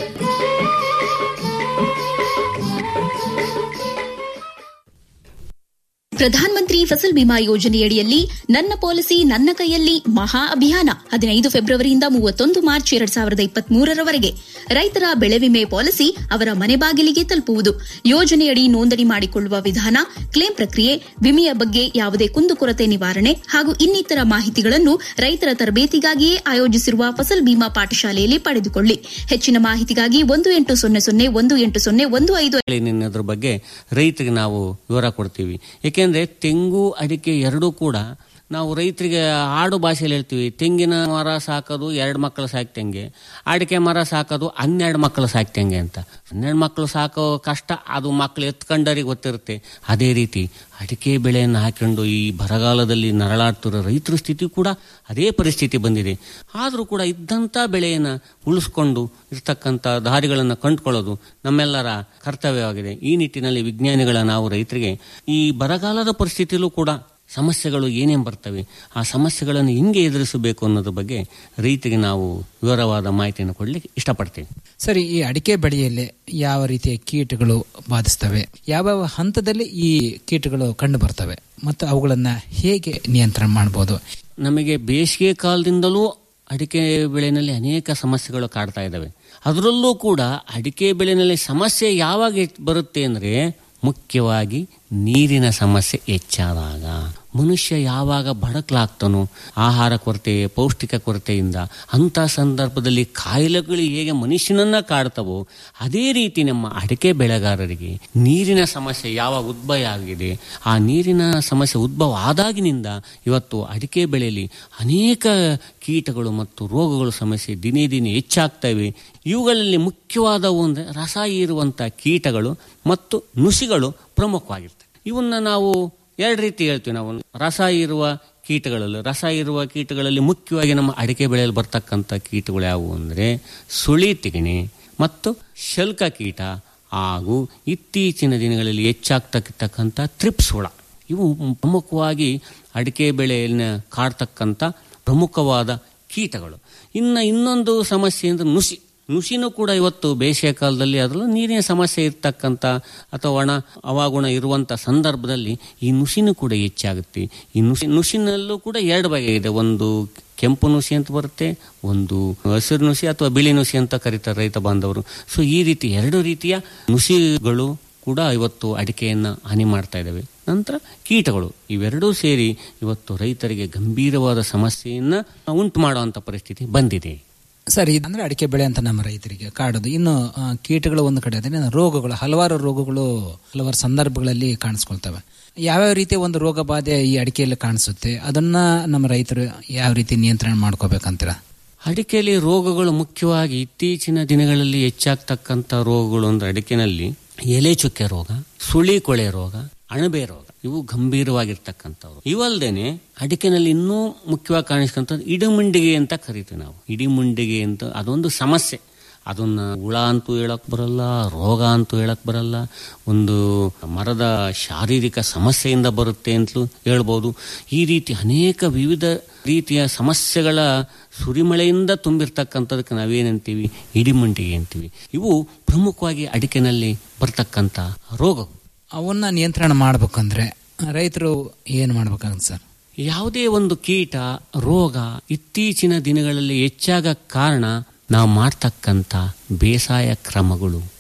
ಪ್ರಧಾನ ಮಂತ್ರಿ ಫಸಲ್ ಬಿಮಾ ಯೋಜನೆಯಡಿಯಲ್ಲಿ ನನ್ನ ಪಾಲಿಸಿ ನನ್ನ ಕೈಯಲ್ಲಿ ಮಹಾ ಅಭಿಯಾನ ಹದಿನೈದು ಫೆಬ್ರವರಿಯಿಂದ ಮೂವತ್ತೊಂದು ಮಾರ್ಚ್ ಎರಡ್ ಸಾವಿರದ ಇಪ್ಪತ್ತ್ ಮೂರರವರೆಗೆ ರೈತರ ಬೆಳೆ ವಿಮೆ ಪಾಲಿಸಿ ಅವರ ಮನೆ ಬಾಗಿಲಿಗೆ ತಲುಪುವುದು ಯೋಜನೆಯಡಿ ನೋಂದಣಿ ಮಾಡಿಕೊಳ್ಳುವ ವಿಧಾನ ಕ್ಲೇಮ್ ಪ್ರಕ್ರಿಯೆ ವಿಮೆಯ ಬಗ್ಗೆ ಯಾವುದೇ ಕುಂದುಕೊರತೆ ನಿವಾರಣೆ ಹಾಗೂ ಇನ್ನಿತರ ಮಾಹಿತಿಗಳನ್ನು ರೈತರ ತರಬೇತಿಗಾಗಿಯೇ ಆಯೋಜಿಸಿರುವ ಫಸಲ್ ಬಿಮಾ ಪಾಠಶಾಲೆಯಲ್ಲಿ ಪಡೆದುಕೊಳ್ಳಿ ಹೆಚ್ಚಿನ ಮಾಹಿತಿಗಾಗಿ ಒಂದು ಎಂಟು ಸೊನ್ನೆ ಸೊನ್ನೆ ಒಂದು ಎಂಟು ಸೊನ್ನೆ ಒಂದು ಐದು ಅದ್ರ ಬಗ್ಗೆ ರೈತರಿಗೆ ನಾವು ವಿವರ ಕೊಡ್ತೀವಿ ಏಕೆಂದ್ರೆ ತೆಂಗು ಅಡಿಕೆ ಎರಡೂ ಕೂಡ ನಾವು ರೈತರಿಗೆ ಆಡು ಭಾಷೆಯಲ್ಲಿ ಹೇಳ್ತೀವಿ ತೆಂಗಿನ ಮರ ಸಾಕೋದು ಎರಡು ಮಕ್ಕಳು ಸಾಕ್ತಂಗೆ ಅಡಿಕೆ ಮರ ಸಾಕೋದು ಹನ್ನೆರಡು ಮಕ್ಕಳು ಸಾಕ್ತಂಗೆ ಅಂತ ಹನ್ನೆರಡು ಮಕ್ಕಳು ಸಾಕೋ ಕಷ್ಟ ಅದು ಮಕ್ಕಳು ಎತ್ಕೊಂಡರಿಗೆ ಗೊತ್ತಿರುತ್ತೆ ಅದೇ ರೀತಿ ಅಡಿಕೆ ಬೆಳೆಯನ್ನು ಹಾಕೊಂಡು ಈ ಬರಗಾಲದಲ್ಲಿ ನರಳಾಡ್ತಿರೋ ರೈತರ ಸ್ಥಿತಿ ಕೂಡ ಅದೇ ಪರಿಸ್ಥಿತಿ ಬಂದಿದೆ ಆದರೂ ಕೂಡ ಇದ್ದಂಥ ಬೆಳೆಯನ್ನು ಉಳಿಸ್ಕೊಂಡು ಇರ್ತಕ್ಕಂಥ ದಾರಿಗಳನ್ನು ಕಂಡುಕೊಳ್ಳೋದು ನಮ್ಮೆಲ್ಲರ ಕರ್ತವ್ಯವಾಗಿದೆ ಈ ನಿಟ್ಟಿನಲ್ಲಿ ವಿಜ್ಞಾನಿಗಳ ನಾವು ರೈತರಿಗೆ ಈ ಬರಗಾಲದ ಪರಿಸ್ಥಿತಿಯಲ್ಲೂ ಕೂಡ ಸಮಸ್ಯೆಗಳು ಏನೇನು ಬರ್ತವೆ ಆ ಸಮಸ್ಯೆಗಳನ್ನು ಹಿಂಗೆ ಎದುರಿಸಬೇಕು ಅನ್ನೋದ್ರ ಬಗ್ಗೆ ರೈತರಿಗೆ ನಾವು ವಿವರವಾದ ಮಾಹಿತಿಯನ್ನು ಕೊಡಲಿಕ್ಕೆ ಇಷ್ಟಪಡ್ತೇವೆ ಸರಿ ಈ ಅಡಿಕೆ ಬೆಳೆಯಲ್ಲಿ ಯಾವ ರೀತಿಯ ಕೀಟಗಳು ಬಾಧಿಸ್ತವೆ ಯಾವ ಹಂತದಲ್ಲಿ ಈ ಕೀಟಗಳು ಕಂಡು ಬರ್ತವೆ ಮತ್ತು ಅವುಗಳನ್ನ ಹೇಗೆ ನಿಯಂತ್ರಣ ಮಾಡಬಹುದು ನಮಗೆ ಬೇಸಿಗೆ ಕಾಲದಿಂದಲೂ ಅಡಿಕೆ ಬೆಳೆಯಲ್ಲಿ ಅನೇಕ ಸಮಸ್ಯೆಗಳು ಕಾಡ್ತಾ ಇದ್ದಾವೆ ಅದರಲ್ಲೂ ಕೂಡ ಅಡಿಕೆ ಬೆಳೆಯಲ್ಲಿ ಸಮಸ್ಯೆ ಯಾವಾಗ ಬರುತ್ತೆ ಅಂದರೆ ಮುಖ್ಯವಾಗಿ ನೀರಿನ ಸಮಸ್ಯೆ ಹೆಚ್ಚಾದಾಗ ಮನುಷ್ಯ ಯಾವಾಗ ಬಡಕಲಾಗ್ತಾನೋ ಆಹಾರ ಕೊರತೆ ಪೌಷ್ಟಿಕ ಕೊರತೆಯಿಂದ ಅಂಥ ಸಂದರ್ಭದಲ್ಲಿ ಕಾಯಿಲೆಗಳು ಹೇಗೆ ಮನುಷ್ಯನನ್ನ ಕಾಡ್ತವೋ ಅದೇ ರೀತಿ ನಮ್ಮ ಅಡಿಕೆ ಬೆಳೆಗಾರರಿಗೆ ನೀರಿನ ಸಮಸ್ಯೆ ಯಾವಾಗ ಉದ್ಭವ ಆಗಿದೆ ಆ ನೀರಿನ ಸಮಸ್ಯೆ ಉದ್ಭವ ಆದಾಗಿನಿಂದ ಇವತ್ತು ಅಡಿಕೆ ಬೆಳೆಯಲ್ಲಿ ಅನೇಕ ಕೀಟಗಳು ಮತ್ತು ರೋಗಗಳು ಸಮಸ್ಯೆ ದಿನೇ ದಿನೇ ಹೆಚ್ಚಾಗ್ತವೆ ಇವುಗಳಲ್ಲಿ ಮುಖ್ಯವಾದವು ಅಂದರೆ ರಸ ಹೀರುವಂಥ ಕೀಟಗಳು ಮತ್ತು ನುಸಿಗಳು ಪ್ರಮುಖವಾಗಿರ್ತವೆ ಇವನ್ನ ನಾವು ಎರಡು ರೀತಿ ಹೇಳ್ತೀವಿ ನಾವು ರಸ ಇರುವ ಕೀಟಗಳಲ್ಲಿ ರಸ ಇರುವ ಕೀಟಗಳಲ್ಲಿ ಮುಖ್ಯವಾಗಿ ನಮ್ಮ ಅಡಿಕೆ ಬೆಳೆಯಲ್ಲಿ ಬರ್ತಕ್ಕಂಥ ಕೀಟಗಳು ಯಾವುವು ಅಂದರೆ ಸುಳಿ ತಿಗಣೆ ಮತ್ತು ಶಲ್ಕ ಕೀಟ ಹಾಗೂ ಇತ್ತೀಚಿನ ದಿನಗಳಲ್ಲಿ ಹೆಚ್ಚಾಗ್ತಕ್ಕಂಥ ತ್ರಿಪ್ಸ್ ಹುಳ ಇವು ಪ್ರಮುಖವಾಗಿ ಅಡಿಕೆ ಬೆಳೆಯನ್ನ ಕಾಡ್ತಕ್ಕಂಥ ಪ್ರಮುಖವಾದ ಕೀಟಗಳು ಇನ್ನು ಇನ್ನೊಂದು ಸಮಸ್ಯೆ ಅಂದರೆ ನುಸಿ ನುಸಿನೂ ಕೂಡ ಇವತ್ತು ಬೇಸಿಗೆ ಕಾಲದಲ್ಲಿ ಅದರಲ್ಲೂ ನೀರಿನ ಸಮಸ್ಯೆ ಇರ್ತಕ್ಕಂಥ ಅಥವಾ ಒಣ ಹವಾಗುಣ ಇರುವಂಥ ಸಂದರ್ಭದಲ್ಲಿ ಈ ನುಸಿನೂ ಕೂಡ ಹೆಚ್ಚಾಗುತ್ತೆ ಈ ನುಸಿ ನುಸಿನಲ್ಲೂ ಕೂಡ ಎರಡು ಬಗೆ ಇದೆ ಒಂದು ಕೆಂಪು ನುಸಿ ಅಂತ ಬರುತ್ತೆ ಒಂದು ಹಸಿರು ನುಸಿ ಅಥವಾ ಬಿಳಿ ನುಸಿ ಅಂತ ಕರೀತಾರೆ ರೈತ ಬಾಂಧವರು ಸೊ ಈ ರೀತಿ ಎರಡು ರೀತಿಯ ನುಸಿಗಳು ಕೂಡ ಇವತ್ತು ಅಡಿಕೆಯನ್ನು ಹಾನಿ ಮಾಡ್ತಾ ಇದ್ದಾವೆ ನಂತರ ಕೀಟಗಳು ಇವೆರಡೂ ಸೇರಿ ಇವತ್ತು ರೈತರಿಗೆ ಗಂಭೀರವಾದ ಸಮಸ್ಯೆಯನ್ನು ಉಂಟು ಮಾಡುವಂಥ ಪರಿಸ್ಥಿತಿ ಬಂದಿದೆ ಸರಿ ಅಂದ್ರೆ ಅಡಿಕೆ ಬೆಳೆ ಅಂತ ನಮ್ಮ ರೈತರಿಗೆ ಕಾಡೋದು ಇನ್ನು ಆ, ಕೀಟಗಳು ಒಂದು ಕಡೆ ಆದರೆ ಇನ್ನು ರೋಗಗಳು ಹಲವಾರು ರೋಗಗಳು ಹಲವಾರು ಸಂದರ್ಭಗಳಲ್ಲಿ ಕಾಣಿಸ್ಕೊಳ್ತವೆ ಯಾವ್ಯಾವ ರೀತಿಯ ಒಂದು ರೋಗ ಬಾಧೆ ಈ ಅಡಿಕೆಯಲ್ಲಿ ಕಾಣಿಸುತ್ತೆ ಅದನ್ನ ನಮ್ಮ ರೈತರು ಯಾವ ರೀತಿ ನಿಯಂತ್ರಣ ಮಾಡ್ಕೋಬೇಕಂತೀರ ಅಡಿಕೆಯಲ್ಲಿ ರೋಗಗಳು ಮುಖ್ಯವಾಗಿ ಇತ್ತೀಚಿನ ದಿನಗಳಲ್ಲಿ ಹೆಚ್ಚಾಗ್ತಕ್ಕಂಥ ರೋಗಗಳು ಅಂದ್ರೆ ಅಡಿಕೆನಲ್ಲಿ ಎಲೆ ಚುಕ್ಕೆ ರೋಗ ಸುಳಿ ಕೊಳೆ ರೋಗ ಅಣಬೆ ರೋಗ ಇವು ಗಂಭೀರವಾಗಿರ್ತಕ್ಕಂಥವು ಇವಲ್ದೇನೆ ಅಡಿಕೆನಲ್ಲಿ ಇನ್ನೂ ಮುಖ್ಯವಾಗಿ ಕಾಣಿಸ್ಕೊಂಥದ್ದು ಇಡಿಮುಂಡಿಗೆ ಅಂತ ಕರಿತೀವಿ ನಾವು ಇಡಿಮುಂಡಿಗೆ ಅಂತ ಅದೊಂದು ಸಮಸ್ಯೆ ಅದನ್ನ ಹುಳ ಅಂತೂ ಹೇಳಕ್ ಬರಲ್ಲ ರೋಗ ಅಂತೂ ಹೇಳಕ್ ಬರಲ್ಲ ಒಂದು ಮರದ ಶಾರೀರಿಕ ಸಮಸ್ಯೆಯಿಂದ ಬರುತ್ತೆ ಅಂತಲೂ ಹೇಳ್ಬೋದು ಈ ರೀತಿ ಅನೇಕ ವಿವಿಧ ರೀತಿಯ ಸಮಸ್ಯೆಗಳ ಸುರಿಮಳೆಯಿಂದ ತುಂಬಿರ್ತಕ್ಕಂಥದಕ್ಕೆ ನಾವೇನಂತೀವಿ ಇಡಿಮುಂಡಿಗೆ ಅಂತೀವಿ ಇವು ಪ್ರಮುಖವಾಗಿ ಅಡಿಕೆನಲ್ಲಿ ಬರ್ತಕ್ಕಂಥ ರೋಗಗಳು ಅವನ್ನ ನಿಯಂತ್ರಣ ಮಾಡ್ಬೇಕಂದ್ರೆ ರೈತರು ಏನು ಮಾಡ್ಬೇಕಾಗತ್ತೆ ಸರ್ ಯಾವುದೇ ಒಂದು ಕೀಟ ರೋಗ ಇತ್ತೀಚಿನ ದಿನಗಳಲ್ಲಿ ಹೆಚ್ಚಾಗ ಕಾರಣ ನಾವು ಮಾಡ್ತಕ್ಕಂಥ ಬೇಸಾಯ ಕ್ರಮಗಳು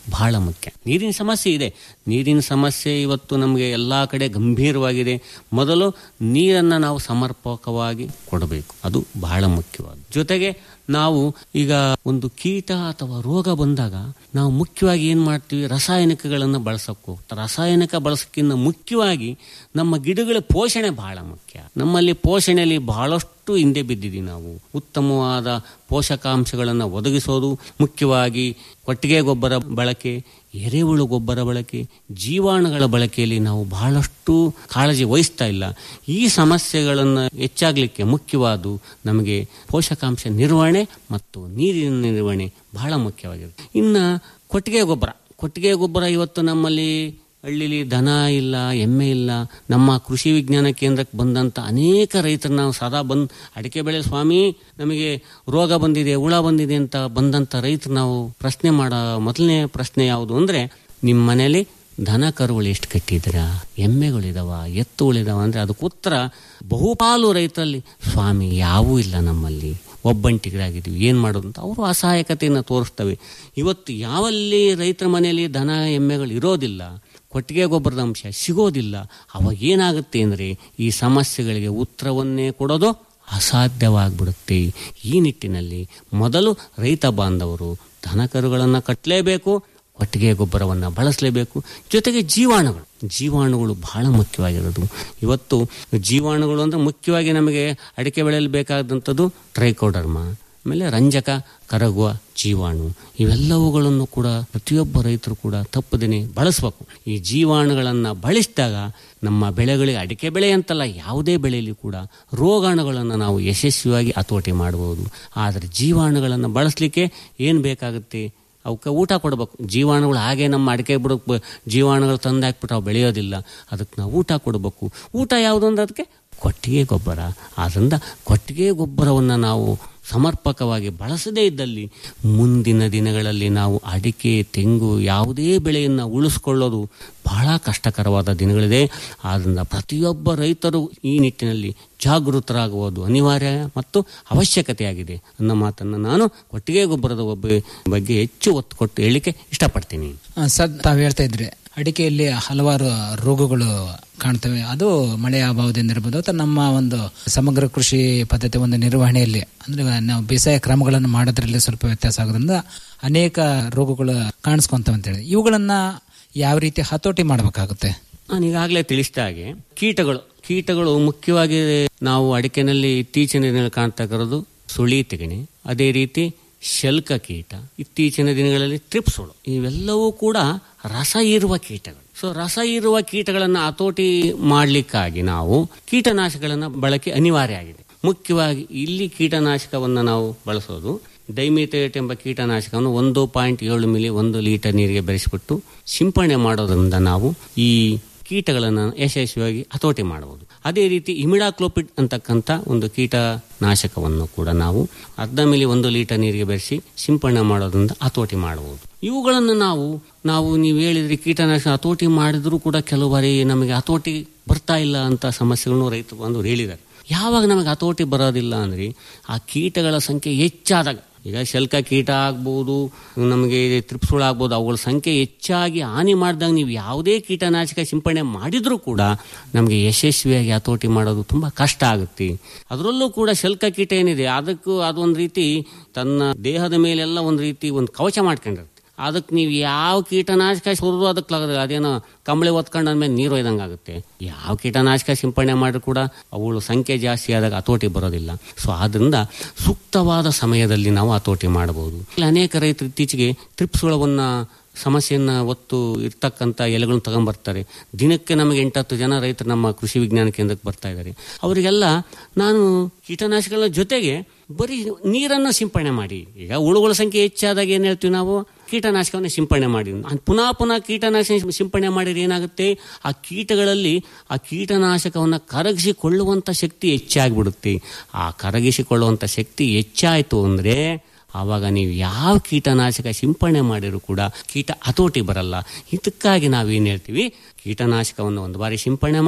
ಬಹಳ ಮುಖ್ಯ ನೀರಿನ ಸಮಸ್ಯೆ ಇದೆ ನೀರಿನ ಸಮಸ್ಯೆ ಇವತ್ತು ನಮಗೆ ಎಲ್ಲ ಕಡೆ ಗಂಭೀರವಾಗಿದೆ ಮೊದಲು ನೀರನ್ನು ನಾವು ಸಮರ್ಪಕವಾಗಿ ಕೊಡಬೇಕು ಅದು ಬಹಳ ಮುಖ್ಯವಾದ ಜೊತೆಗೆ ನಾವು ಈಗ ಒಂದು ಕೀಟ ಅಥವಾ ರೋಗ ಬಂದಾಗ ನಾವು ಮುಖ್ಯವಾಗಿ ಏನು ಮಾಡ್ತೀವಿ ರಾಸಾಯನಿಕಗಳನ್ನು ಬಳಸಕ್ಕೆ ಹೋಗ್ತಾರೆ ರಾಸಾಯನಿಕ ಬಳಸೋಕ್ಕಿಂತ ಮುಖ್ಯವಾಗಿ ನಮ್ಮ ಗಿಡಗಳ ಪೋಷಣೆ ಬಹಳ ಮುಖ್ಯ ನಮ್ಮಲ್ಲಿ ಪೋಷಣೆಯಲ್ಲಿ ಬಹಳಷ್ಟು ಹಿಂದೆ ಬಿದ್ದಿದ್ದೀವಿ ನಾವು ಉತ್ತಮವಾದ ಪೋಷಕಾಂಶಗಳನ್ನು ಒದಗಿಸೋದು ಮುಖ್ಯವಾಗಿ ಕೊಟ್ಟಿಗೆ ಗೊಬ್ಬರ ಬಳಕೆ ಎರೆಹುಳು ಗೊಬ್ಬರ ಬಳಕೆ ಜೀವಾಣುಗಳ ಬಳಕೆಯಲ್ಲಿ ನಾವು ಬಹಳಷ್ಟು ಕಾಳಜಿ ವಹಿಸ್ತಾ ಇಲ್ಲ ಈ ಸಮಸ್ಯೆಗಳನ್ನು ಹೆಚ್ಚಾಗಲಿಕ್ಕೆ ಮುಖ್ಯವಾದ ನಮಗೆ ಪೋಷಕಾಂಶ ನಿರ್ವಹಣೆ ಮತ್ತು ನೀರಿನ ನಿರ್ವಹಣೆ ಬಹಳ ಮುಖ್ಯವಾಗಿರುತ್ತೆ ಇನ್ನು ಕೊಟ್ಟಿಗೆ ಗೊಬ್ಬರ ಕೊಟ್ಟಿಗೆ ಗೊಬ್ಬರ ಇವತ್ತು ನಮ್ಮಲ್ಲಿ ಹಳ್ಳಿಲಿ ದನ ಇಲ್ಲ ಎಮ್ಮೆ ಇಲ್ಲ ನಮ್ಮ ಕೃಷಿ ವಿಜ್ಞಾನ ಕೇಂದ್ರಕ್ಕೆ ಬಂದಂಥ ಅನೇಕ ರೈತರು ನಾವು ಸದಾ ಬಂದು ಅಡಿಕೆ ಬೆಳೆ ಸ್ವಾಮಿ ನಮಗೆ ರೋಗ ಬಂದಿದೆ ಹುಳ ಬಂದಿದೆ ಅಂತ ಬಂದಂಥ ರೈತರು ನಾವು ಪ್ರಶ್ನೆ ಮಾಡೋ ಮೊದಲನೇ ಪ್ರಶ್ನೆ ಯಾವುದು ಅಂದರೆ ನಿಮ್ಮ ಮನೇಲಿ ದನ ಕರುಗಳು ಎಷ್ಟು ಕಟ್ಟಿದ್ದೀರಾ ಎಮ್ಮೆಗಳಿದಾವ ಎತ್ತುಗಳಿದಾವ ಅಂದರೆ ಅದಕ್ಕೆ ಉತ್ತರ ಬಹುಪಾಲು ರೈತರಲ್ಲಿ ಸ್ವಾಮಿ ಯಾವೂ ಇಲ್ಲ ನಮ್ಮಲ್ಲಿ ಒಬ್ಬಂಟಿಗರಾಗಿದ್ದೀವಿ ಏನು ಮಾಡೋದು ಅಂತ ಅವರು ಅಸಹಾಯಕತೆಯನ್ನು ತೋರಿಸ್ತವೆ ಇವತ್ತು ಯಾವಲ್ಲಿ ರೈತರ ಮನೆಯಲ್ಲಿ ದನ ಎಮ್ಮೆಗಳು ಇರೋದಿಲ್ಲ ಕೊಟ್ಟಿಗೆ ಗೊಬ್ಬರದ ಅಂಶ ಸಿಗೋದಿಲ್ಲ ಅವಾಗ ಏನಾಗುತ್ತೆ ಅಂದರೆ ಈ ಸಮಸ್ಯೆಗಳಿಗೆ ಉತ್ತರವನ್ನೇ ಕೊಡೋದು ಅಸಾಧ್ಯವಾಗಿಬಿಡುತ್ತೆ ಈ ನಿಟ್ಟಿನಲ್ಲಿ ಮೊದಲು ರೈತ ಬಾಂಧವರು ದನಕರುಗಳನ್ನು ಕಟ್ಟಲೇಬೇಕು ಕೊಟ್ಟಿಗೆ ಗೊಬ್ಬರವನ್ನು ಬಳಸಲೇಬೇಕು ಜೊತೆಗೆ ಜೀವಾಣುಗಳು ಜೀವಾಣುಗಳು ಬಹಳ ಮುಖ್ಯವಾಗಿರೋದು ಇವತ್ತು ಜೀವಾಣುಗಳು ಅಂದರೆ ಮುಖ್ಯವಾಗಿ ನಮಗೆ ಅಡಿಕೆ ಬೆಳೆಯಲ್ಲಿ ಬೇಕಾದಂಥದ್ದು ಟ್ರೈಕೋಡರ್ಮ ಆಮೇಲೆ ರಂಜಕ ಕರಗುವ ಜೀವಾಣು ಇವೆಲ್ಲವುಗಳನ್ನು ಕೂಡ ಪ್ರತಿಯೊಬ್ಬ ರೈತರು ಕೂಡ ತಪ್ಪದೇನೆ ಬಳಸಬೇಕು ಈ ಜೀವಾಣುಗಳನ್ನು ಬಳಸಿದಾಗ ನಮ್ಮ ಬೆಳೆಗಳಿಗೆ ಅಡಿಕೆ ಬೆಳೆ ಅಂತಲ್ಲ ಯಾವುದೇ ಬೆಳೆಯಲ್ಲಿ ಕೂಡ ರೋಗಾಣುಗಳನ್ನು ನಾವು ಯಶಸ್ವಿಯಾಗಿ ಹತೋಟಿ ಮಾಡಬಹುದು ಆದರೆ ಜೀವಾಣುಗಳನ್ನು ಬಳಸಲಿಕ್ಕೆ ಏನು ಬೇಕಾಗುತ್ತೆ ಅವಕ್ಕೆ ಊಟ ಕೊಡಬೇಕು ಜೀವಾಣುಗಳು ಹಾಗೆ ನಮ್ಮ ಅಡಿಕೆ ಬಿಡಕ್ಕೆ ಜೀವಾಣುಗಳು ತಂದು ಹಾಕ್ಬಿಟ್ಟು ಅವು ಬೆಳೆಯೋದಿಲ್ಲ ಅದಕ್ಕೆ ನಾವು ಊಟ ಕೊಡಬೇಕು ಊಟ ಯಾವುದು ಅಂದ್ರೆ ಅದಕ್ಕೆ ಕೊಟ್ಟಿಗೆ ಗೊಬ್ಬರ ಆದ್ದರಿಂದ ಕೊಟ್ಟಿಗೆ ಗೊಬ್ಬರವನ್ನು ನಾವು ಸಮರ್ಪಕವಾಗಿ ಬಳಸದೇ ಇದ್ದಲ್ಲಿ ಮುಂದಿನ ದಿನಗಳಲ್ಲಿ ನಾವು ಅಡಿಕೆ ತೆಂಗು ಯಾವುದೇ ಬೆಳೆಯನ್ನು ಉಳಿಸ್ಕೊಳ್ಳೋದು ಬಹಳ ಕಷ್ಟಕರವಾದ ದಿನಗಳಿದೆ ಆದ್ದರಿಂದ ಪ್ರತಿಯೊಬ್ಬ ರೈತರು ಈ ನಿಟ್ಟಿನಲ್ಲಿ ಜಾಗೃತರಾಗುವುದು ಅನಿವಾರ್ಯ ಮತ್ತು ಅವಶ್ಯಕತೆಯಾಗಿದೆ ಅನ್ನೋ ಮಾತನ್ನು ನಾನು ಕೊಟ್ಟಿಗೆ ಗೊಬ್ಬರದ ಒಬ್ಬ ಬಗ್ಗೆ ಹೆಚ್ಚು ಒತ್ತು ಕೊಟ್ಟು ಹೇಳಿಕೆ ಇಷ್ಟಪಡ್ತೀನಿ ಆ, ಸರ್ ತಾವು ಹೇಳ್ತಾ ಇದ್ರಿ ಅಡಿಕೆಯಲ್ಲಿ ಹಲವಾರು ರೋಗಗಳು ಕಾಣ್ತವೆ ಅದು ಮಳೆಯ ಅಭಾವದಿಂದ ಇರ್ಬೋದು ಅಥವಾ ನಮ್ಮ ಒಂದು ಸಮಗ್ರ ಕೃಷಿ ಪದ್ಧತಿ ಒಂದು ನಿರ್ವಹಣೆಯಲ್ಲಿ ಅಂದ್ರೆ ನಾವು ಬೇಸಾಯ ಕ್ರಮಗಳನ್ನು ಮಾಡೋದ್ರಲ್ಲಿ ಸ್ವಲ್ಪ ವ್ಯತ್ಯಾಸ ಆಗೋದ್ರಿಂದ ಅನೇಕ ರೋಗಗಳು ಕಾಣಿಸ್ಕೊಂತವೆ ಅಂತೇಳಿ ಇವುಗಳನ್ನ ಯಾವ ರೀತಿ ಹತೋಟಿ ಮಾಡಬೇಕಾಗುತ್ತೆ ನಾನು ಈಗಾಗಲೇ ತಿಳಿಸಿದ ಹಾಗೆ ಕೀಟಗಳು ಕೀಟಗಳು ಮುಖ್ಯವಾಗಿ ನಾವು ಅಡಿಕೆನಲ್ಲಿ ಇತ್ತೀಚಿನ ದಿನಗಳಲ್ಲಿ ಕಾಣ್ತಾ ಇರೋದು ಸುಳಿ ತೆಗಣೆ ಅದೇ ರೀತಿ ಶಲ್ಕ ಕೀಟ ಇತ್ತೀಚಿನ ದಿನಗಳಲ್ಲಿ ಟ್ರಿಪ್ಸ್ ಹುಳು ಇವೆಲ್ಲವೂ ಕೂಡ ರಸ ಇರುವ ಕೀಟಗಳು ಸೊ ರಸ ಇರುವ ಕೀಟಗಳನ್ನು ಹತೋಟಿ ಮಾಡಲಿಕ್ಕಾಗಿ ನಾವು ಕೀಟನಾಶಕಗಳನ್ನು ಬಳಕೆ ಅನಿವಾರ್ಯ ಆಗಿದೆ ಮುಖ್ಯವಾಗಿ ಇಲ್ಲಿ ಕೀಟನಾಶಕವನ್ನು ನಾವು ಬಳಸೋದು ಡೈಮಿಥೇಟ್ ಎಂಬ ಕೀಟನಾಶಕವನ್ನು ಒಂದು ಪಾಯಿಂಟ್ ಏಳು ಮಿಲಿ ಒಂದು ಲೀಟರ್ ನೀರಿಗೆ ಬೆರೆಸಿಬಿಟ್ಟು ಸಿಂಪಡಣೆ ಮಾಡೋದ್ರಿಂದ ನಾವು ಈ ಕೀಟಗಳನ್ನು ಯಶಸ್ವಿಯಾಗಿ ಹತೋಟಿ ಮಾಡಬಹುದು ಅದೇ ರೀತಿ ಇಮಿಡಾಕ್ಲೋಪಿಡ್ ಅಂತಕ್ಕಂಥ ಒಂದು ಕೀಟನಾಶಕವನ್ನು ಕೂಡ ನಾವು ಅರ್ಧ ಮಿಲಿ ಒಂದು ಲೀಟರ್ ನೀರಿಗೆ ಬೆರೆಸಿ ಸಿಂಪಡಣೆ ಮಾಡೋದ್ರಿಂದ ಹತೋಟಿ ಮಾಡಬಹುದು ಇವುಗಳನ್ನು ನಾವು ನಾವು ನೀವು ಹೇಳಿದ್ರಿ ಕೀಟನಾಶಕ ಹತೋಟಿ ಮಾಡಿದರೂ ಕೂಡ ಕೆಲವು ಬಾರಿ ನಮಗೆ ಹತೋಟಿ ಬರ್ತಾ ಇಲ್ಲ ಅಂತ ಸಮಸ್ಯೆಗಳನ್ನು ರೈತರು ಬಂದು ಹೇಳಿದ್ದಾರೆ ಯಾವಾಗ ನಮಗೆ ಹತೋಟಿ ಬರೋದಿಲ್ಲ ಅಂದರೆ ಆ ಕೀಟಗಳ ಸಂಖ್ಯೆ ಹೆಚ್ಚಾದಾಗ ಈಗ ಶಲ್ಕ ಕೀಟ ಆಗ್ಬೋದು ನಮಗೆ ತ್ರಿಪ್ಸುಳು ಆಗ್ಬೋದು ಅವುಗಳ ಸಂಖ್ಯೆ ಹೆಚ್ಚಾಗಿ ಹಾನಿ ಮಾಡಿದಾಗ ನೀವು ಯಾವುದೇ ಕೀಟನಾಶಕ ಸಿಂಪಡಣೆ ಮಾಡಿದರೂ ಕೂಡ ನಮಗೆ ಯಶಸ್ವಿಯಾಗಿ ಹತೋಟಿ ಮಾಡೋದು ತುಂಬ ಕಷ್ಟ ಆಗುತ್ತೆ ಅದರಲ್ಲೂ ಕೂಡ ಶಲ್ಕ ಕೀಟ ಏನಿದೆ ಅದಕ್ಕೂ ಅದೊಂದು ರೀತಿ ತನ್ನ ದೇಹದ ಮೇಲೆಲ್ಲ ಒಂದು ರೀತಿ ಒಂದು ಕವಚ ಮಾಡ್ಕೊಂಡಿರುತ್ತೆ ಅದಕ್ಕೆ ನೀವು ಯಾವ ಕೀಟನಾಶಕ ಸುರಿದು ಅದಕ್ಕೆ ಅದೇನೋ ಕಂಬಳಿ ಒತ್ಕೊಂಡು ಅಂದ್ಮೇಲೆ ನೀರು ಒಯ್ದಂಗೆ ಆಗುತ್ತೆ ಯಾವ ಕೀಟನಾಶಕ ಸಿಂಪಡಣೆ ಮಾಡಿದ್ರು ಕೂಡ ಅವುಗಳು ಸಂಖ್ಯೆ ಜಾಸ್ತಿ ಆದಾಗ ಹತೋಟಿ ಬರೋದಿಲ್ಲ ಸೊ ಆದ್ರಿಂದ ಸೂಕ್ತವಾದ ಸಮಯದಲ್ಲಿ ನಾವು ಹತೋಟಿ ಮಾಡಬಹುದು ಇಲ್ಲಿ ಅನೇಕ ರೈತರು ಇತ್ತೀಚೆಗೆ ತ್ರಿಪ್ಸುಳವನ್ನು ಸಮಸ್ಯೆಯನ್ನು ಒತ್ತು ಇರ್ತಕ್ಕಂಥ ಎಲೆಗಳನ್ನು ತಗೊಂಬರ್ತಾರೆ ದಿನಕ್ಕೆ ನಮಗೆ ಎಂಟತ್ತು ಜನ ರೈತರು ನಮ್ಮ ಕೃಷಿ ವಿಜ್ಞಾನ ಕೇಂದ್ರಕ್ಕೆ ಬರ್ತಾ ಇದ್ದಾರೆ ಅವರಿಗೆಲ್ಲ ನಾನು ಕೀಟನಾಶಕಗಳ ಜೊತೆಗೆ ಬರೀ ನೀರನ್ನು ಸಿಂಪಡಣೆ ಮಾಡಿ ಈಗ ಹುಳುಗಳ ಸಂಖ್ಯೆ ಹೆಚ್ಚಾದಾಗ ಏನು ಹೇಳ್ತೀವಿ ನಾವು ಕೀಟನಾಶಕವನ್ನು ಸಿಂಪಡಣೆ ಮಾಡಿ ಪುನಃ ಪುನಃ ಕೀಟನಾಶಕ ಸಿಂಪಡಣೆ ಮಾಡಿದ್ರೆ ಏನಾಗುತ್ತೆ ಆ ಕೀಟಗಳಲ್ಲಿ ಆ ಕೀಟನಾಶಕವನ್ನು ಕರಗಿಸಿಕೊಳ್ಳುವಂಥ ಶಕ್ತಿ ಹೆಚ್ಚಾಗಿಬಿಡುತ್ತೆ ಆ ಕರಗಿಸಿಕೊಳ್ಳುವಂಥ ಶಕ್ತಿ ಹೆಚ್ಚಾಯಿತು ಅಂದರೆ ಆವಾಗ ನೀವು ಯಾವ ಕೀಟನಾಶಕ ಸಿಂಪಡಣೆ ಮಾಡಿರೂ ಕೂಡ ಕೀಟ ಹತೋಟಿ ಬರಲ್ಲ ಇದಕ್ಕಾಗಿ ನಾವೇನು ಹೇಳ್ತೀವಿ ಕೀಟನಾಶಕವನ್ನು ಒಂದು ಬಾರಿ ಸಿಂಪಡಣೆ ಮಾಡಿ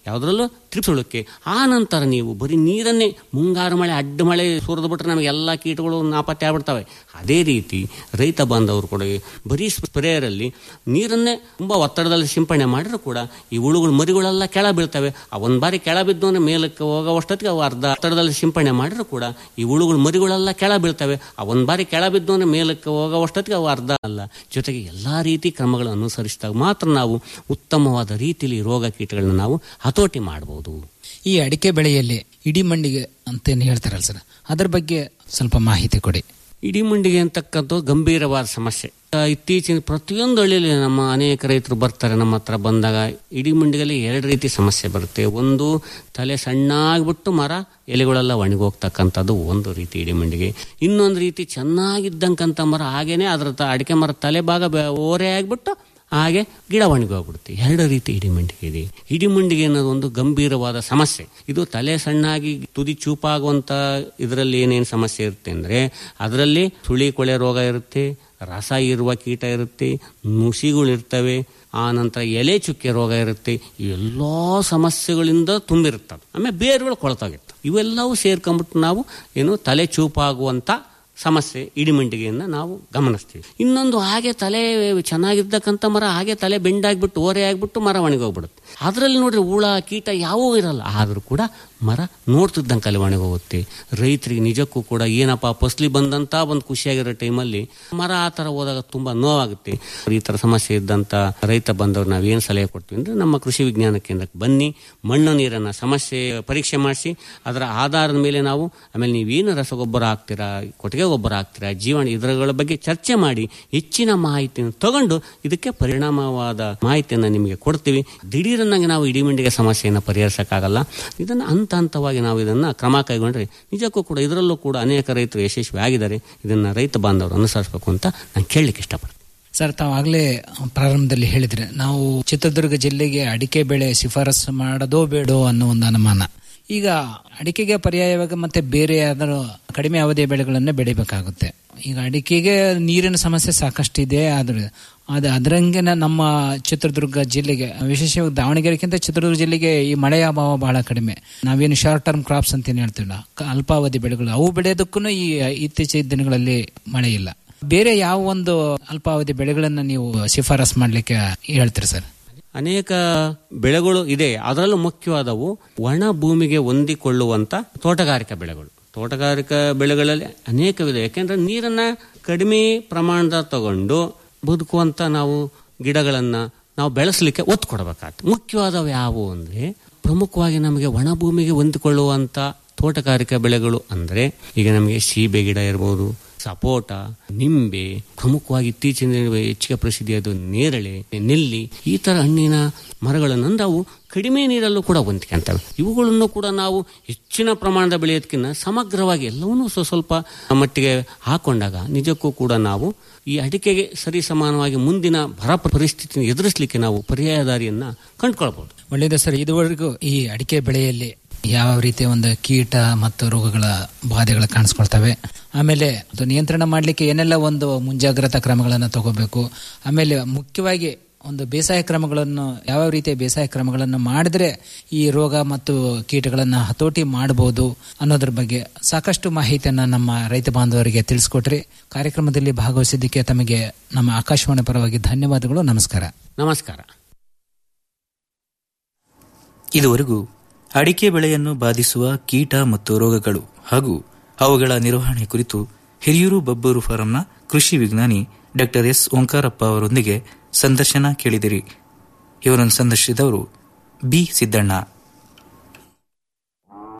ಯಾವುದರಲ್ಲೂ ತ್ರಿಪ್ಸುಳಕ್ಕೆ ಆ ನಂತರ ನೀವು ಬರೀ ನೀರನ್ನೇ ಮುಂಗಾರು ಮಳೆ ಅಡ್ಡ ಮಳೆ ಸುರಿದು ಬಿಟ್ರೆ ನಮಗೆ ಎಲ್ಲ ಕೀಟಗಳು ನಾಪತ್ತೆ ಆಗ್ಬಿಡ್ತವೆ ಅದೇ ರೀತಿ ರೈತ ಬಾಂಧವರು ಕೂಡ ಬರೀ ಸ್ಪ್ರೇಯರಲ್ಲಿ ನೀರನ್ನೇ ತುಂಬ ಒತ್ತಡದಲ್ಲಿ ಸಿಂಪಡಣೆ ಮಾಡಿದ್ರು ಕೂಡ ಈ ಹುಳುಗಳು ಮರಿಗಳೆಲ್ಲ ಕೆಳ ಬೀಳ್ತವೆ ಆ ಒಂದು ಬಾರಿ ಕೆಳ ಬಿದ್ದು ಅಂದ್ರೆ ಮೇಲಕ್ಕೆ ಹೋಗೋವಷ್ಟೊತ್ತಿಗೆ ಅವು ಅರ್ಧ ಒತ್ತಡದಲ್ಲಿ ಸಿಂಪಡಣೆ ಮಾಡಿದ್ರು ಕೂಡ ಈ ಹುಳುಗಳು ಮರಿಗಳೆಲ್ಲ ಕೆಳ ಬೀಳ್ತವೆ ಆ ಒಂದು ಬಾರಿ ಕೆಳ ಬಿದ್ದು ಅಂದ್ರೆ ಮೇಲಕ್ಕೆ ಹೋಗೋವಷ್ಟೊತ್ತಿಗೆ ಅವು ಅರ್ಧ ಅಲ್ಲ ಜೊತೆಗೆ ಎಲ್ಲಾ ರೀತಿ ಕ್ರಮಗಳನ್ನು ಅನುಸರಿಸಿದಾಗ ಮಾತ್ರ ನಾವು ಉತ್ತಮವಾದ ರೀತಿಯಲ್ಲಿ ರೋಗ ಕೀಟಗಳನ್ನ ನಾವು ಹತೋಟಿ ಮಾಡಬಹುದು ಈ ಅಡಿಕೆ ಬೆಳೆಯಲ್ಲಿ ಇಡೀ ಮಂಡಿಗೆ ಅಂತೇನು ಹೇಳ್ತಾರಲ್ಲ ಸರ್ ಅದ್ರ ಬಗ್ಗೆ ಸ್ವಲ್ಪ ಮಾಹಿತಿ ಕೊಡಿ ಇಡೀ ಮಂಡಿಗೆ ಅಂತಕ್ಕಂಥ ಗಂಭೀರವಾದ ಸಮಸ್ಯೆ ಆ, ಇತ್ತೀಚಿನ ಪ್ರತಿಯೊಂದು ಹಳ್ಳಿಯಲ್ಲಿ ನಮ್ಮ ಅನೇಕ ರೈತರು ಬರ್ತಾರೆ ನಮ್ಮ ಹತ್ರ ಬಂದಾಗ ಇಡೀ ಮಂಡಿಗೆಯಲ್ಲಿ ಎರಡು ರೀತಿ ಸಮಸ್ಯೆ ಬರುತ್ತೆ ಒಂದು ತಲೆ ಸಣ್ಣ ಆಗ್ಬಿಟ್ಟು ಮರ ಎಲೆಗಳೆಲ್ಲ ಒಣಗೋಗ್ತಕ್ಕಂಥದ್ದು ಒಂದು ರೀತಿ ಇಡೀ ಮಂಡಿಗೆ ಇನ್ನೊಂದು ರೀತಿ ಚೆನ್ನಾಗಿದ್ದಂಕಂಥ ಮರ ಹಾಗೇನೆ ಅದರ ತ- ಅಡಿಕೆ ಮರ ತಲೆ ಭಾಗ ಬೆ- ಓರೆ ಆಗ್ಬಿಟ್ಟು ಹಾಗೆ ಗಿಡ ಒಣಗೋಗ್ಬಿಡುತ್ತೆ ಎರಡು ರೀತಿ ಇಡಿಮಂಡಿಗೆ ಇದೆ ಇಡಿಮಂಡಿಗೆ ಅನ್ನೋದು ಒಂದು ಗಂಭೀರವಾದ ಸಮಸ್ಯೆ ಇದು ತಲೆ ಸಣ್ಣಾಗಿ ತುದಿ ಚೂಪಾಗುವಂತ ಇದರಲ್ಲಿ ಏನೇನು ಸಮಸ್ಯೆ ಇರುತ್ತೆ ಅಂದ್ರೆ ಅದರಲ್ಲಿ ಸುಳಿ ಕೊಳೆ ರೋಗ ಇರುತ್ತೆ ರಸ ಇರುವ ಕೀಟ ಇರುತ್ತೆ ನುಸಿಗಳಿರ್ತವೆ ಆ ನಂತರ ಎಲೆ ಚುಕ್ಕೆ ರೋಗ ಇರುತ್ತೆ ಇವೆಲ್ಲ ಸಮಸ್ಯೆಗಳಿಂದ ತುಂಬಿರುತ್ತವೆ ಆಮೇಲೆ ಬೇರುಗಳು ಕೊಳ್ತಾಗಿರ್ತವೆ ಇವೆಲ್ಲವೂ ಸೇರ್ಕೊಂಡ್ಬಿಟ್ಟು ನಾವು ಏನು ತಲೆ ಚೂಪಾಗುವಂತ ಸಮಸ್ಯೆ ಇಡಿಮಂಡಿಗೆಯನ್ನು ನಾವು ಗಮನಿಸ್ತೀವಿ ಇನ್ನೊಂದು ಹಾಗೆ ತಲೆ ಚೆನ್ನಾಗಿರ್ತಕ್ಕಂಥ ಮರ ಹಾಗೆ ತಲೆ ಬೆಂಡಾಗ್ಬಿಟ್ಟು ಓರೆ ಆಗ್ಬಿಟ್ಟು ಮರ ಒಣಗೋಗ್ಬಿಡುತ್ತೆ ಅದರಲ್ಲಿ ನೋಡ್ರಿ ಹುಳ ಕೀಟ ಯಾವೂ ಇರಲ್ಲ ಆದರೂ ಕೂಡ ಮರ ನೋಡ್ತಿದ್ದಂಗೆ ಅಲ್ಲಿ ಒಣಗೋಗುತ್ತೆ ರೈತರಿಗೆ ನಿಜಕ್ಕೂ ಕೂಡ ಏನಪ್ಪ ಫಸ್ಲಿ ಬಂದಂತ ಒಂದು ಖುಷಿಯಾಗಿರೋ ಟೈಮಲ್ಲಿ ಮರ ಆ ಥರ ಹೋದಾಗ ತುಂಬ ನೋವಾಗುತ್ತೆ ಈ ಥರ ಸಮಸ್ಯೆ ಇದ್ದಂಥ ರೈತ ಬಂದವ್ರು ನಾವೇನು ಸಲಹೆ ಕೊಡ್ತೀವಿ ಅಂದರೆ ನಮ್ಮ ಕೃಷಿ ವಿಜ್ಞಾನ ಕೇಂದ್ರಕ್ಕೆ ಬನ್ನಿ ಮಣ್ಣು ನೀರನ್ನು ಸಮಸ್ಯೆ ಪರೀಕ್ಷೆ ಮಾಡಿಸಿ ಅದರ ಆಧಾರದ ಮೇಲೆ ನಾವು ಆಮೇಲೆ ನೀವೇನು ರಸಗೊಬ್ಬರ ಹಾಕ್ತೀರಾ ಕೊಟ್ಟಿಗೆ ಗೊಬ್ಬರ ಹಾಕ್ತೀರಾ ಜೀವನ ಇದರಗಳ ಬಗ್ಗೆ ಚರ್ಚೆ ಮಾಡಿ ಹೆಚ್ಚಿನ ಮಾಹಿತಿಯನ್ನು ತಗೊಂಡು ಇದಕ್ಕೆ ಪರಿಣಾಮವಾದ ಮಾಹಿತಿಯನ್ನು ನಿಮಗೆ ಕೊಡ್ತೀವಿ ದಿಢೀರನ್ನಾಗಿ ನಾವು ಇಡಿಮಿಂಡಿಗೆ ಸಮಸ್ಯೆಯನ್ನು ಪರಿಹರಿಸಕ್ಕಾಗಲ್ಲ ಇದನ್ನು ಹಂತ ಹಂತವಾಗಿ ನಾವು ಇದನ್ನು ಕ್ರಮ ಕೈಗೊಂಡ್ರೆ ನಿಜಕ್ಕೂ ಕೂಡ ಇದರಲ್ಲೂ ಕೂಡ ಅನೇಕ ರೈತರು ಯಶಸ್ವಿ ಆಗಿದ್ದಾರೆ ಇದನ್ನು ರೈತ ಬಾಂಧವರು ಅನುಸರಿಸಬೇಕು ಅಂತ ನಾನು ಕೇಳಲಿಕ್ಕೆ ಇಷ್ಟಪಡ್ತೀನಿ ಸರ್ ತಾವು ಆಗಲೇ ಪ್ರಾರಂಭದಲ್ಲಿ ಹೇಳಿದ್ರೆ ನಾವು ಚಿತ್ರದುರ್ಗ ಜಿಲ್ಲೆಗೆ ಅಡಿಕೆ ಬೆಳೆ ಶಿಫಾರಸು ಮಾಡೋದೋ ಬೇಡೋ ಅನ್ನೋ ಒಂದು ಅನುಮಾನ ಈಗ ಅಡಿಕೆಗೆ ಪರ್ಯಾಯವಾಗಿ ಮತ್ತೆ ಬೇರೆ ಯಾವ್ದಾದ್ರು ಕಡಿಮೆ ಅವಧಿಯ ಬೆಳೆಗಳನ್ನೇ ಬೆಳಿಬೇಕಾಗುತ್ತೆ ಈಗ ಅಡಿಕೆಗೆ ನೀರಿನ ಸಮಸ್ಯೆ ಸಾಕಷ್ಟಿದೆ ಆದ್ರೆ ಅದು ಅದರಂಗೆ ನಮ್ಮ ಚಿತ್ರದುರ್ಗ ಜಿಲ್ಲೆಗೆ ವಿಶೇಷವಾಗಿ ದಾವಣಗೆರೆಗಿಂತ ಚಿತ್ರದುರ್ಗ ಜಿಲ್ಲೆಗೆ ಈ ಮಳೆಯ ಅಭಾವ ಬಹಳ ಕಡಿಮೆ ನಾವೇನು ಶಾರ್ಟ್ ಟರ್ಮ್ ಕ್ರಾಪ್ಸ್ ಅಂತ ಏನು ಹೇಳ್ತೀವಲ್ಲ ಕ- ಅಲ್ಪಾವಧಿ ಬೆಳೆಗಳು ಅವು ಬೆಳೆಯೋದಕ್ಕೂ ಈ ಇತ್ತೀಚಿನ ದಿನಗಳಲ್ಲಿ ಮಳೆ ಇಲ್ಲ ಬೇರೆ ಯಾವ ಒಂದು ಅಲ್ಪಾವಧಿ ಬೆಳೆಗಳನ್ನ ನೀವು ಶಿಫಾರಸ್ ಮಾಡ್ಲಿಕ್ಕೆ ಹೇಳ್ತೀರಿ ಸರ್ ಅನೇಕ ಬೆಳೆಗಳು ಇದೆ ಅದರಲ್ಲೂ ಮುಖ್ಯವಾದವು ಒಣ ಭೂಮಿಗೆ ಹೊಂದಿಕೊಳ್ಳುವಂತ ತೋಟಗಾರಿಕಾ ಬೆಳೆಗಳು ತೋಟಗಾರಿಕಾ ಬೆಳೆಗಳಲ್ಲಿ ಅನೇಕವಿದೆ ಯಾಕೆಂದ್ರೆ ನೀರನ್ನ ಕಡಿಮೆ ಪ್ರಮಾಣದ ತಗೊಂಡು ಬದುಕುವಂತ ನಾವು ಗಿಡಗಳನ್ನ ನಾವು ಬೆಳೆಸಲಿಕ್ಕೆ ಒತ್ತು ಕೊಡಬೇಕಾಗ್ತದೆ ಮುಖ್ಯವಾದವು ಯಾವುವು ಅಂದ್ರೆ ಪ್ರಮುಖವಾಗಿ ನಮಗೆ ಒಣ ಭೂಮಿಗೆ ಹೊಂದಿಕೊಳ್ಳುವಂತ ತೋಟಗಾರಿಕಾ ಬೆಳೆಗಳು ಅಂದ್ರೆ ಈಗ ನಮಗೆ ಸೀಬೆ ಗಿಡ ಇರಬಹುದು ಸಪೋಟ ನಿಂಬೆ ಪ್ರಮುಖವಾಗಿ ಇತ್ತೀಚಿನ ದಿನಗಳಲ್ಲಿ ಹೆಚ್ಚಿಗೆ ಪ್ರಸಿದ್ಧಿಯಾದ ನೇರಳೆ ನೆಲ್ಲಿ ಈ ತರ ಹಣ್ಣಿನ ಮರಗಳನ್ನು ನಾವು ಕಡಿಮೆ ನೀರಲ್ಲೂ ಕೂಡ ಹೊಂದ್ಕೊಂತವೆ ಇವುಗಳನ್ನು ಕೂಡ ನಾವು ಹೆಚ್ಚಿನ ಪ್ರಮಾಣದ ಬೆಳೆಯೋದಕ್ಕಿಂತ ಸಮಗ್ರವಾಗಿ ಎಲ್ಲವನ್ನೂ ಸ್ವ ಸ್ವಲ್ಪ ಮಟ್ಟಿಗೆ ಹಾಕೊಂಡಾಗ ನಿಜಕ್ಕೂ ಕೂಡ ನಾವು ಈ ಅಡಿಕೆಗೆ ಸರಿ ಸಮಾನವಾಗಿ ಮುಂದಿನ ಬರ ಪರಿಸ್ಥಿತಿಯನ್ನು ಎದುರಿಸಲಿಕ್ಕೆ ನಾವು ಪರ್ಯಾಯ ದಾರಿಯನ್ನ ಕಂಡುಕೊಳ್ಬಹುದು ಒಳ್ಳೆಯದು ಸರ್ ಇದುವರೆಗೂ ಈ ಅಡಿಕೆ ಬೆಳೆಯಲ್ಲಿ ಯಾವ ರೀತಿಯ ಒಂದು ಕೀಟ ಮತ್ತು ರೋಗಗಳ ಬಾಧೆಗಳು ಕಾಣಿಸ್ಕೊಳ್ತವೆ ಆಮೇಲೆ ಅದು ನಿಯಂತ್ರಣ ಮಾಡಲಿಕ್ಕೆ ಏನೆಲ್ಲ ಒಂದು ಮುಂಜಾಗ್ರತಾ ಕ್ರಮಗಳನ್ನು ತಗೋಬೇಕು ಆಮೇಲೆ ಮುಖ್ಯವಾಗಿ ಒಂದು ಬೇಸಾಯ ಕ್ರಮಗಳನ್ನು ಯಾವ ರೀತಿಯ ಬೇಸಾಯ ಕ್ರಮಗಳನ್ನು ಮಾಡಿದ್ರೆ ಈ ರೋಗ ಮತ್ತು ಕೀಟಗಳನ್ನು ಹತೋಟಿ ಮಾಡಬಹುದು ಅನ್ನೋದ್ರ ಬಗ್ಗೆ ಸಾಕಷ್ಟು ಮಾಹಿತಿಯನ್ನ ನಮ್ಮ ರೈತ ಬಾಂಧವರಿಗೆ ತಿಳಿಸ್ಕೊಟ್ರಿ ಕಾರ್ಯಕ್ರಮದಲ್ಲಿ ಭಾಗವಹಿಸಿದ್ದಕ್ಕೆ ತಮಗೆ ನಮ್ಮ ಆಕಾಶವಾಣಿ ಪರವಾಗಿ ಧನ್ಯವಾದಗಳು ನಮಸ್ಕಾರ ನಮಸ್ಕಾರ ಇದುವರೆಗೂ ಅಡಿಕೆ ಬೆಳೆಯನ್ನು ಬಾಧಿಸುವ ಕೀಟ ಮತ್ತು ರೋಗಗಳು ಹಾಗೂ ಅವುಗಳ ನಿರ್ವಹಣೆ ಕುರಿತು ಹಿರಿಯೂರು ಬಬ್ಬೂರು ಫಾರಂನ ಕೃಷಿ ವಿಜ್ಞಾನಿ ಡಾಕ್ಟರ್ ಎಸ್ ಓಂಕಾರಪ್ಪ ಅವರೊಂದಿಗೆ ಸಂದರ್ಶನ ಕೇಳಿದಿರಿ ಇವರನ್ನು ಸಂದರ್ಶಿಸಿದವರು ಬಿ ಸಿದ್ದಣ್ಣ